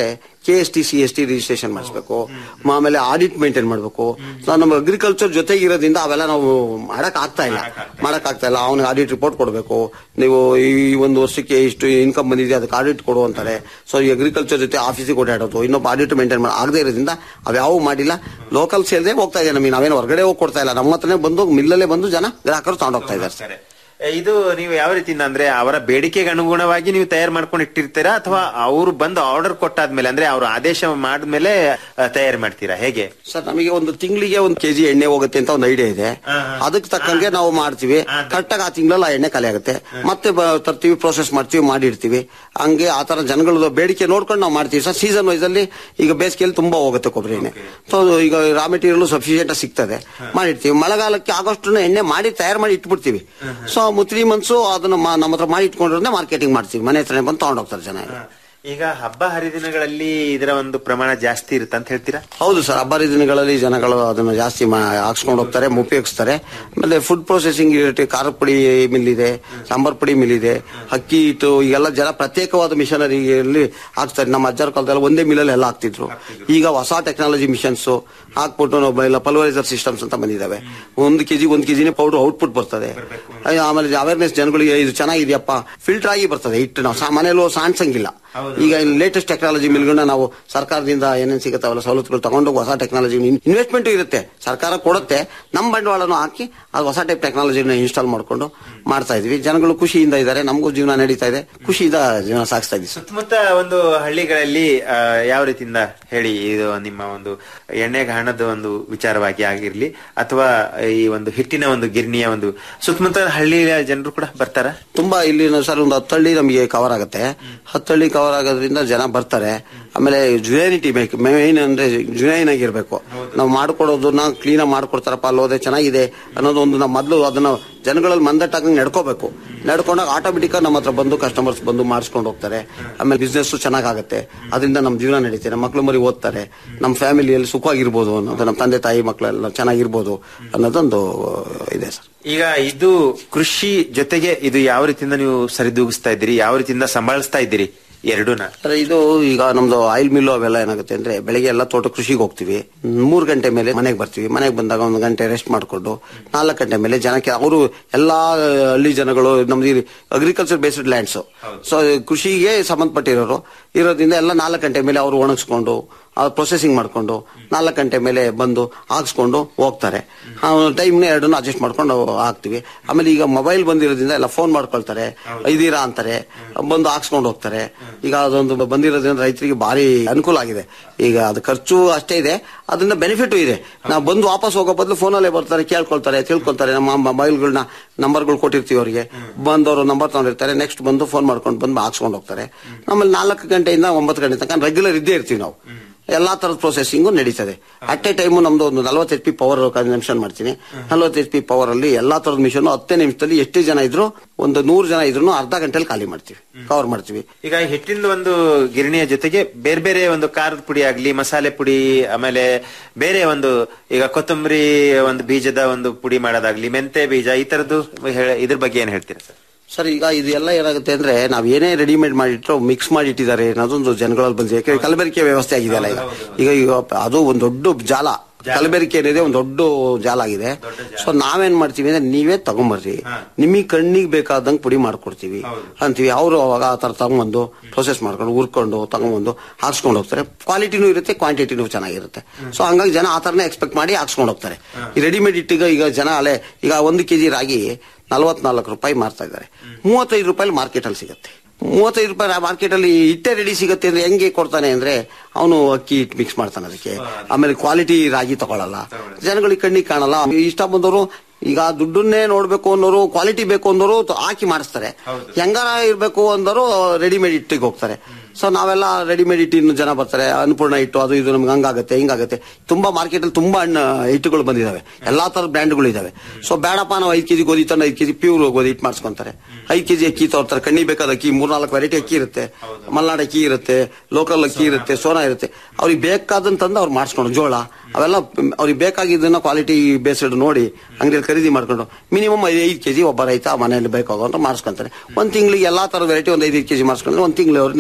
K S T C S T registration ಮಾಡಿಸ್ಬೇಕು ಆಮೇಲೆ ಆಡಿಟ್ ಮೇಂಟೈನ್ ಮಾಡಬೇಕು ನಮ್ಮ ಅಗ್ರಿಕಲ್ಚರ್ ಜೊತೆಗೆ ಇರೋದ್ರಿಂದ ಅವೆಲ್ಲ ನಾವು ಮಾಡಕ್ ಆಗ್ತಾ ಇಲ್ಲ ಮಾಡಕ್ ಆಗ್ತಾ ಇಲ್ಲ ಅವ್ನಿಗೆ ಆಡಿಟ್ ರಿಪೋರ್ಟ್ ಕೊಡಬೇಕು ನೀವು ಈ ಒಂದು ವರ್ಷಕ್ಕೆ ಇಷ್ಟು ಇನ್ಕಮ್ ಬಂದಿದೆ ಅದಕ್ಕೆ ಆಡಿಟ್ ಕೊಡು ಅಂತಾರೆ ಸೊ ಈ ಅಗ್ರಿಕಲ್ಚರ್ ಜೊತೆ ಆಫೀಸಿಗೆ ಓಡಾಡೋದು ಇನ್ನೊಬ್ಬ ಆಡಿಟ್ ಮೇಂಟೈನ್ ಮಾಡಿ ಆಗದೆ ಇರೋದ್ರಿಂದ ಅವ್ಯಾವು ಮಾಡಿಲ್ಲ ಲೋಕಲ್ ಸೇಲ್ದೇ ಹೋಗ್ತಾ ಇದೆ ನಮಗೆ ನಾವೇನು ಹೊರಗಡೆ ಹೋಗಿ ಕೊಡ್ತಾ ಇಲ್ಲ ನಮ್ಮ ಹತ್ರನೇ ಬಂದು ಮಿಲ್ಲಲ್ಲೇ ಬಂದು ಜನ ಗ್ರಾಹಕರು ತಗೊಂಡೋಗ್ತಾ ಇದ್ದಾರೆ ಎ, ಇದು ನೀವು ಯಾವ ರೀತಿಯಿಂದ ಅಂದ್ರೆ ಅವರ ಬೇಡಿಕೆಗೆ ಅನುಗುಣವಾಗಿ ನೀವು ತಯಾರು ಮಾಡ್ಕೊಂಡು ಇಟ್ಟಿರ್ತೀರಾ ಅಥವಾ ಅವರು ಬಂದು ಆರ್ಡರ್ ಕೊಟ್ಟಾದ್ಮೇಲೆ ಅಂದ್ರೆ ಅವರು ಆದೇಶ ಮಾಡಿದ್ಮೇಲೆ ತಯಾರು ಮಾಡ್ತೀರಾ ಹೇಗೆ ಸರ್ ನಮಗೆ ಒಂದು ತಿಂಗಳಿಗೆ ಒಂದು ಕೆಜಿ ಎಣ್ಣೆ ಹೋಗುತ್ತೆ ಅಂತ ಒಂದು ಐಡಿಯಾ ಇದೆ ಅದಕ್ಕೆ ತಕ್ಕಂಗೆ ನಾವು ಮಾಡ್ತೀವಿ ಕರೆಕ್ಟಾಗಿ ಆ ತಿಂಗಳಲ್ಲಿ ಆ ಎಣ್ಣೆ ಖಾಲಿ ಆಗುತ್ತೆ ಮತ್ತೆ ಬ- ತರ್ತೀವಿ ಪ್ರೋಸೆಸ್ ಮಾಡ್ತೀವಿ ಮಾಡಿರ್ತೀವಿ ಹಂಗೆ ಆ ತರ ಜನಗಳದ್ದು ಬೇಡಿಕೆ ನೋಡ್ಕೊಂಡು ನಾವು ಮಾಡ್ತೀವಿ ಸರ್ ಸೀಸನ್ ವೈಸ್ ಅಲ್ಲಿ ಈಗ ಬೇಸಿಗೆಯಲ್ಲಿ ತುಂಬಾ ಹೋಗುತ್ತೆ ಕೊಬ್ಬರಿ ಎಣ್ಣೆ ಸೊ ಈಗ ರಾ ಮೆಟೀರಿಯಲ್ ಸಫಿಶಿಯಂಟ್ ಸಿಗ್ತದೆ ಮಾಡಿರ್ತೀವಿ ಮಳೆಗಾಲಕ್ಕೆ ಆಗೋಷ್ಟು ಎಣ್ಣೆ ಮಾಡಿ ತಯಾರು ಮಾಡಿ ಇಟ್ಬಿಡ್ತೀವಿ ಸೊ ತ್ರೀ ಮಂತ್ಸು ಅದನ್ನ ಮಾ- ನಮ್ಮ ಹತ್ರ ಮಾಡಿ ಇಟ್ಕೊಂಡಿರೋದೇ ಮಾರ್ಕೆಟಿಂಗ್ ಮಾಡ್ತೀವಿ ಮನೆ ಹತ್ರನೇ ಬಂದು ತಗೊಂಡೋಗ್ತಾರೆ ಜನ ಎಲ್ಲ. ಈಗ ಹಬ್ಬ ಹರಿದಿನಗಳಲ್ಲಿ ಇದರ ಒಂದು ಪ್ರಮಾಣ ಜಾಸ್ತಿ ಇರುತ್ತೆ ಅಂತ ಹೇಳ್ತೀರಾ ಹೌದು ಸರ್ ಹಬ್ಬ ದಿನಗಳಲ್ಲಿ ಜನಗಳು ಅದನ್ನು ಜಾಸ್ತಿ ಮಾ- ಹಾಕ್ಸ್ಕೊಂಡು ಹೋಗ್ತಾರೆ ಉಪಯೋಗಿಸ್ತಾರೆ ಆಮೇಲೆ ಫುಡ್ ಪ್ರೊಸೆಸಿಂಗ್ ಇರುತ್ತೆ ಖಾರದ ಪುಡಿ ಮಿಲ್ ಇದೆ ಸಾಂಬಾರ್ ಪುಡಿ ಮಿಲ್ ಇದೆ ಅಕ್ಕಿ ಹಿಟ್ಟು ಈಗೆಲ್ಲ ಜನ ಪ್ರತ್ಯೇಕವಾದ ಮಿಷನರಿಯಲ್ಲಿ ಹಾಕ್ತಾರೆ ನಮ್ಮ ಅಜ್ಜರ ಕಾಲದಲ್ಲಿ ಒಂದೇ ಮಿಲ್ಲಲ್ಲಿ ಎಲ್ಲ ಹಾಕ್ತಿದ್ರು ಈಗ ಹೊಸ ಟೆಕ್ನಾಲಜಿ ಮಿಷನ್ಸ್ ಹಾಕ್ಬಿಟ್ಟು ನಾವು ಎಲ್ಲ ಪಲ್ವರೈಸರ್ ಸಿಸ್ಟಮ್ಸ್ ಅಂತ ಬಂದಿದ್ದಾವೆ ಒಂದು ಕೆಜಿ ಒಂದು ಕೆಜಿನೇ ಪೌಡರ್ ಔಟ್ಪುಟ್ ಬರ್ತದೆ ಅಯ್ಯೋ, ಆಮೇಲೆ ಅವೇರ್ನೆಸ್ ಜನಗಳಿಗೆ ಇದು ಚೆನ್ನಾಗಿದೆಯಪ್ಪ ಫಿಲ್ಟರ್ ಆಗಿ ಬರ್ತದೆ ಹಿಟ್ಟು ನಾವು ಸಾ- ಮನೇಲಿ ಸಾಣಿಸಂಗಿಲ್ಲ ಈಗ ಲೇಟೆಸ್ಟ್ ಟೆಕ್ನಾಲಜಿ ಮಿಲ್ಗಳನ್ನ ನಾವು ಸರ್ಕಾರದಿಂದ ಏನೇನು ಸಿಗುತ್ತೆ ಅವೆಲ್ಲ ಸವಲತ್ತುಗಳು ತಗೊಂಡೋಗಿ ಹೊಸ ಟೆಕ್ನಾಲಜಿ ಇನ್ವೆಸ್ಟ್ಮೆಂಟ್ ಇರುತ್ತೆ ಸರ್ಕಾರ ಕೊಡುತ್ತೆ ನಮ್ಮ ಬಂಡವಾಳನು ಹಾಕಿ ಅದು ಹೊಸ ಟೈಪ್ ಟೆಕ್ನಾಲಜಿನ ಇನ್ಸ್ಟಾಲ್ ಮಾಡ್ಕೊಂಡು ಮಾಡ್ತಾ ಇದೀವಿ ಜನಗಳು ಖುಷಿಯಿಂದ ಇದ್ದಾರೆ ನಮಗೂ ಜೀವನ ನಡೀತಾ ಇದೆ ಖುಷಿಯಿಂದ ಜೀವನ ಸಾಗಿಸ್ತಾ ಇದೀವಿ ಸರ್ ಸುತ್ತಮುತ್ತ ಒಂದು ಹಳ್ಳಿಗಳಲ್ಲಿ ಆ, ಯಾವ ರೀತಿಯಿಂದ ಹೇಳಿ ಇದು ನಿಮ್ಮ ಒಂದು ಎಣ್ಣೆಗೆ ಹಣದ ಒಂದು ವಿಚಾರವಾಗಿ ಆಗಿರ್ಲಿ ಅಥವಾ ಈ ಒಂದು ಹಿಟ್ಟಿನ ಒಂದು ಗಿರಣಿಯ ಒಂದು ಸುತ್ತಮುತ್ತ ಹಳ್ಳಿಯ ಜನರು ಕೂಡ ಬರ್ತಾರ ತುಂಬಾ ಇಲ್ಲಿ ಸರ್ ಒಂದು ಹತ್ತಳ್ಳಿ ನಮಗೆ ಕವರ್ ಆಗುತ್ತೆ ಹತ್ತಳ್ಳಿ ಕವರ್ ಆಗೋದ್ರಿಂದ ಜನ ಬರ್ತಾರೆ ಆಮೇಲೆ ಜುನೈನಿಟಿ ಬೇಕು ಮೇನ್ ಅಂದ್ರೆ ಜುನೈನ್ ಆಗಿರ್ಬೇಕು ನಾವು ಮಾಡ್ಕೊಡೋದನ್ನ ಕ್ಲೀನ್ ಆಗಿ ಮಾಡ್ಕೊಡ್ತಾರಪ್ಪ ಅಲ್ಲೋದೆ ಚೆನ್ನಾಗಿದೆ ಅನ್ನೋದು ಒಂದು ನಾವು ಮೊದಲು ಅದನ್ನ ಜನಗಳಲ್ಲಿ ಮಂದಟ್ಟಾಗಿ ನಡ್ಕೋಬೇಕು ನಡ್ಕೊಂಡಾಗ ಆಟೋಮೆಟಿಕ್ ನಮ್ಮ ಹತ್ರ ಬಂದು ಕಸ್ಟಮರ್ಸ್ ಬಂದು ಮಾಡಿಸ್ಕೊಂಡು ಹೋಗ್ತಾರೆ ಆಮೇಲೆ ಬಿಸ್ನೆಸ್ ಚೆನ್ನಾಗಾಗುತ್ತೆ ಅದರಿಂದ ನಮ್ಮ ಜೀವನ ನಡೀತೆ ನಮ್ಮ ಮಕ್ಳು ಮರಿ ಓದ್ತಾರೆ ನಮ್ಮ ಫ್ಯಾಮಿಲಿಯಲ್ಲಿ ಸುಖವಾಗಿರ್ಬೋದು ಅನ್ನೋದು ನಮ್ಮ ತಂದೆ ತಾಯಿ ಮಕ್ಕಳೆಲ್ಲ ಚೆನ್ನಾಗಿರ್ಬೋದು ಅನ್ನೋದೊಂದು ಇದೆ ಸರ್ ಈಗ ಇದು ಕೃಷಿ ಜೊತೆಗೆ ಇದು ಯಾವ ರೀತಿಯಿಂದ ನೀವು ಸರಿದೂಗಿಸ್ತಾ ಇದ್ದೀರಿ ಯಾವ ರೀತಿಯಿಂದ ಸಂಭಾಳಿಸ್ತಾ ಇದ್ದೀರಿ ಎರಡೂನ ಅಂದ್ರೆ ಇದು ಈಗ ನಮ್ದು ಆಯಿಲ್ ಮಿಲ್ಲು ಅವೆಲ್ಲ ಏನಾಗುತ್ತೆ ಅಂದ್ರೆ ಬೆಳಿಗ್ಗೆ ಎಲ್ಲ ತೋಟ ಕೃಷಿಗೆ ಹೋಗ್ತೀವಿ ಮೂರ್ ಗಂಟೆ ಮೇಲೆ ಮನೆಗೆ ಬರ್ತೀವಿ ಮನೆಗೆ ಬಂದಾಗ ಒಂದು ಗಂಟೆ ರೆಸ್ಟ್ ಮಾಡ್ಕೊಂಡು ನಾಲ್ಕು ಗಂಟೆ ಮೇಲೆ ಜನಕ್ಕೆ ಅವರು ಎಲ್ಲಾ ಹಳ್ಳಿ ಜನಗಳು ನಮ್ದು ಅಗ್ರಿಕಲ್ಚರ್ ಬೇಸ್ಡ್ ಲ್ಯಾಂಡ್ಸ್ ಸೊ ಕೃಷಿಗೆ ಸಂಬಂಧಪಟ್ಟಿರೋರು ಇರೋದ್ರಿಂದ ಎಲ್ಲ ನಾಲ್ಕು ಗಂಟೆ ಮೇಲೆ ಅವರು ಒಣಗಿಸ್ಕೊಂಡು ಪ್ರೊಸೆಸಿಂಗ್ ಮಾಡ್ಕೊಂಡು ನಾಲ್ಕು ಗಂಟೆ ಮೇಲೆ ಬಂದು ಹಾಕ್ಸ್ಕೊಂಡು ಹೋಗ್ತಾರೆ ಟೈಮ್ನ ಎರಡನ್ನು ಅಡ್ಜಸ್ಟ್ ಮಾಡ್ಕೊಂಡು ಹಾಕ್ತಿವಿ ಆಮೇಲೆ ಈಗ ಮೊಬೈಲ್ ಬಂದಿರೋದ್ರಿಂದ ಎಲ್ಲ ಫೋನ್ ಮಾಡ್ಕೊಳ್ತಾರೆ ಇದೀರಾ ಅಂತಾರೆ ಬಂದು ಹಾಕ್ಸ್ಕೊಂಡು ಹೋಗ್ತಾರೆ ಈಗ ಅದೊಂದು ಬಂದಿರೋದ್ರಿಂದ ರೈತರಿಗೆ ಭಾರಿ ಅನುಕೂಲ ಆಗಿದೆ ಈಗ ಅದು ಖರ್ಚು ಅಷ್ಟೇ ಇದೆ ಅದರಿಂದ ಬೆನಿಫಿಟ್ ಇದೆ ನಾವು ಬಂದು ವಾಪಸ್ ಹೋಗೋ ಬದಲು ಫೋನಲ್ಲೇ ಬರ್ತಾರೆ ಕೇಳ್ಕೊಳ್ತಾರೆ ತಿಳ್ಕೊಳ್ತಾರೆ ನಮ್ಮ ಮೊಬೈಲ್ಗಳನ್ನ ನಂಬರ್ಗಳು ಕೊಟ್ಟಿರ್ತೀವಿ ಅವರಿಗೆ ಬಂದವರು ನಂಬರ್ ತಗೊಂಡಿರ್ತಾರೆ ನೆಕ್ಸ್ಟ್ ಬಂದು ಫೋನ್ ಮಾಡ್ಕೊಂಡು ಬಂದು ಹಾಕ್ಸ್ಕೊಂಡು ಹೋಗ್ತಾರೆ ಆಮೇಲೆ ನಾಲ್ಕು ಗಂಟೆಯಿಂದ ಒಂಬತ್ತು ಗಂಟೆ ತನಕ ರೆಗ್ಯುಲರ್ ಇದ್ದೇ ಇರ್ತೀವಿ ನಾವು ಎಲ್ಲಾ ತರದ ಪ್ರೊಸೆಸಿಂಗು ನಡೀತದೆ ಅಟ್ ಎ ಟೈಮು ನಮ್ದು ಒಂದು ನಲವತ್ತು ಎಚ್ ಪಿ ಪವರ್ ಕನ್ಸಂಪ್ಷನ್ ಮಾಡ್ತೀನಿ ನಲವತ್ತು ಎಚ್ ಪಿ ಪವರ್ ಅಲ್ಲಿ ಎಲ್ಲಾ ತರದ ಮಿಷನ್ ಹತ್ತೇ ನಿಮಿಷದಲ್ಲಿ ಎಷ್ಟು ಜನ ಇದ್ರು ಒಂದು ನೂರು ಜನ ಇದ್ರು ಅರ್ಧ ಗಂಟೆಲಿ ಖಾಲಿ ಮಾಡ್ತೀವಿ ಕವರ್ ಮಾಡ್ತೀವಿ ಈಗ ಹಿಟ್ಟಿನ ಒಂದು ಗಿರಣಿಯ ಜೊತೆಗೆ ಬೇರೆ ಬೇರೆ ಒಂದು ಖಾರದ ಪುಡಿ ಆಗ್ಲಿ ಮಸಾಲೆ ಪುಡಿ ಆಮೇಲೆ ಬೇರೆ ಒಂದು ಈಗ ಕೊತ್ತಂಬರಿ ಒಂದು ಬೀಜದ ಒಂದು ಪುಡಿ ಮಾಡೋದಾಗ್ಲಿ ಮೆಂತೆ ಬೀಜ ಈ ತರದ್ದು ಹೇಳ- ಇದ್ರ ಬಗ್ಗೆ ಏನ್ ಹೇಳ್ತೀರಾ ಸರ್ ಸರ್ ಈಗ ಇದು ಎಲ್ಲ ಏನಾಗುತ್ತೆ ಅಂದ್ರೆ ನಾವ್ ಏನೇ ರೆಡಿಮೇಡ್ ಮಾಡಿಟ್ರು ಮಿಕ್ಸ್ ಮಾಡಿ ಇಟ್ಟಿದ್ದಾರೆ ಅನ್ನೋದೊಂದು ಜನಗಳಲ್ಲಿ ಬಂದಿದೆ ಯಾಕಂದ್ರೆ ಕಲಬೆರಕೆ ವ್ಯವಸ್ಥೆ ಆಗಿದೆಯಲ್ಲ ಈಗ ಈಗ ಈಗ ಅದು ಒಂದು ದೊಡ್ಡ ಜಾಲ ಕಲಬೆರಕೆ ಏನಿದೆ ಒಂದು ದೊಡ್ಡ ಜಾಲ ಆಗಿದೆ ಸೊ ನಾವೇನ್ ಮಾಡ್ತೀವಿ ಅಂದ್ರೆ ನೀವೇ ತಗೊಂಬರ್ರಿ ನಿಮಗೆ ಕಣ್ಣಿಗೆ ಬೇಕಾದಂಗ್ ಪುಡಿ ಮಾಡ್ಕೊಡ್ತೀವಿ ಅಂತೀವಿ ಅವರು ಅವಾಗ ಆ ತರ ತಗೊಂಬಂದು ಪ್ರೊಸೆಸ್ ಮಾಡ್ಕೊಂಡು ಹುರ್ಕೊಂಡು ತಗೊಂಬಂದು ಹಾಕ್ಸ್ಕೊಂಡು ಹೋಗ್ತಾರೆ ಕ್ವಾಲಿಟಿನೂ ಇರುತ್ತೆ ಕ್ವಾಂಟಿಟಿನೂ ಚೆನ್ನಾಗಿರುತ್ತೆ ಸೊ ಹಂಗಾಗಿ ಜನ ಆ ತರನೇ ಎಕ್ಸ್ಪೆಕ್ಟ್ ಮಾಡಿ ಹಾಕ್ಸ್ಕೊಂಡು ಹೋಗ್ತಾರೆ ಈ ರೆಡಿಮೇಡ್ ಇಟ್ಟಿಗ ಈಗ ಜನ ಅಲೆ ಈಗ ಒಂದು ಕೆಜಿ ರಾಗಿ ನಲವತ್ನಾಲ್ಕು ರೂಪಾಯಿ ಮಾರ್ತಾ ಇದ್ದಾರೆ ಮೂವತ್ತೈದು ರೂಪಾಯಿ ಮಾರ್ಕೆಟ್ ಅಲ್ಲಿ ಸಿಗುತ್ತೆ ಮೂವತ್ತೈದು ರೂಪಾಯಿ ಮಾರ್ಕೆಟ್ ಅಲ್ಲಿ ಇಟ್ಟೆ ರೆಡಿ ಸಿಗುತ್ತೆ ಅಂದ್ರೆ ಹೆಂಗೆ ಕೊಡ್ತಾನೆ ಅಂದ್ರೆ ಅವನು ಅಕ್ಕಿ ಹಿಟ್ಟು ಮಿಕ್ಸ್ ಮಾಡ್ತಾನೆ ಅದಕ್ಕೆ ಆಮೇಲೆ ಕ್ವಾಲಿಟಿ ರಾಗಿ ತಗೊಳಲ್ಲ ಜನಗಳಿಗೆ ಕಣ್ಣಿಗೆ ಕಾಣಲ್ಲ ಇಷ್ಟ ಬಂದವರು ಈಗ ದುಡ್ಡನ್ನೇ ನೋಡ್ಬೇಕು ಅನ್ನೋರು ಕ್ವಾಲಿಟಿ ಬೇಕು ಅನ್ನೋರು ತ- ಹಾಕಿ ಮಾಡಿಸ್ತಾರೆ ಹೆಂಗಾರ ಇರ್ಬೇಕು ಅಂದವರು ರೆಡಿಮೇಡ್ ಇಟ್ಟಿಗೆ ಹೋಗ್ತಾರೆ ಸೊ ನಾವೆಲ್ಲ ರೆಡಿಮೇಡ್ ಇಟ್ಟಿನ ಜನ ಬರ್ತಾರೆ ಅನ್ನಪೂರ್ಣ ಇಟ್ಟು ಅದು ಇದು ನಮ್ಗೆ ಹಂಗಾಗತ್ತೆ ಹಿಂಗಾಗತ್ತೆ ತುಂಬಾ ಮಾರ್ಕೆಟ್ ಅಲ್ಲಿ ತುಂಬಾ ಹಣ್ಣು ಹಿಟ್ಟುಗಳು ಬಂದಿದಾವೆ ಎಲ್ಲಾ ತರದ ಬ್ರ್ಯಾಂಡ್ಗಳು ಇದಾವೆ ಸೊ ಬೇಡಪ್ಪ ನಾವು ಐದು ಕೆಜಿ ಗೋಧಿ ತಂದು ಐದು ಕೆಜಿ ಪ್ಯೂರ್ ಗೋಧಿ ಹಿಟ್ಟು ಮಾಡಿಸ್ಕೊಂತಾರೆ ಐದು ಕೆಜಿ ಅಕ್ಕಿ ತೋರ್ತಾರೆ ಕಣ್ಣಿಗೆ ಬೇಕಾದ ಅಕ್ಕಿ ಮೂರ್ನಾಲ್ಕು ವೆರೈಟಿ ಅಕ್ಕಿ ಇರುತ್ತೆ ಮಲ್ನಾಡ್ ಅಕ್ಕಿ ಇರುತ್ತೆ ಲೋಕಲ್ ಅಕ್ಕಿ ಇರುತ್ತೆ ಸೋನಾ ಇರುತ್ತೆ ಅವ್ರಿಗೆ ಬೇಕಾದಂತಂದು ಅವ್ರು ಮಾಡಿಸ್ಕೊಂಡು ಜೋಳ ಅವೆಲ್ಲ ಅವ್ರಿಗೆ ಬೇಕಾಗಿದ್ದನ್ನ ಕ್ವಾಲಿಟಿ ಬೇಸ್ಡ್ ನೋಡಿ ಅಂಗಡಿಯಲ್ಲಿ ಖರೀದಿ ಮಾಡ್ಕೊಂಡು ಮಿನಿಮಮ್ ಐದು ಕೆಜಿ ಒಬ್ಬ ರೈತ ಮನೆಯಲ್ಲಿ ಬೇಕಾಗೋ ಅಂತ ಮಾಡಿಸ್ಕೊಂತಾರೆ ಒಂದ್ ತಿಂಗಳಿಗೆ ಎಲ್ಲಾ ತರ ವೆರೈಟಿ ಒಂದ್ ಐದು ಕೆಜಿ ಮಾಡಿಸ್ಕೊಂಡ್ರೆ ಒಂದ್ ತಿಂಗಳು ಅವ್ರ ನಿರ್ವಹಣೆ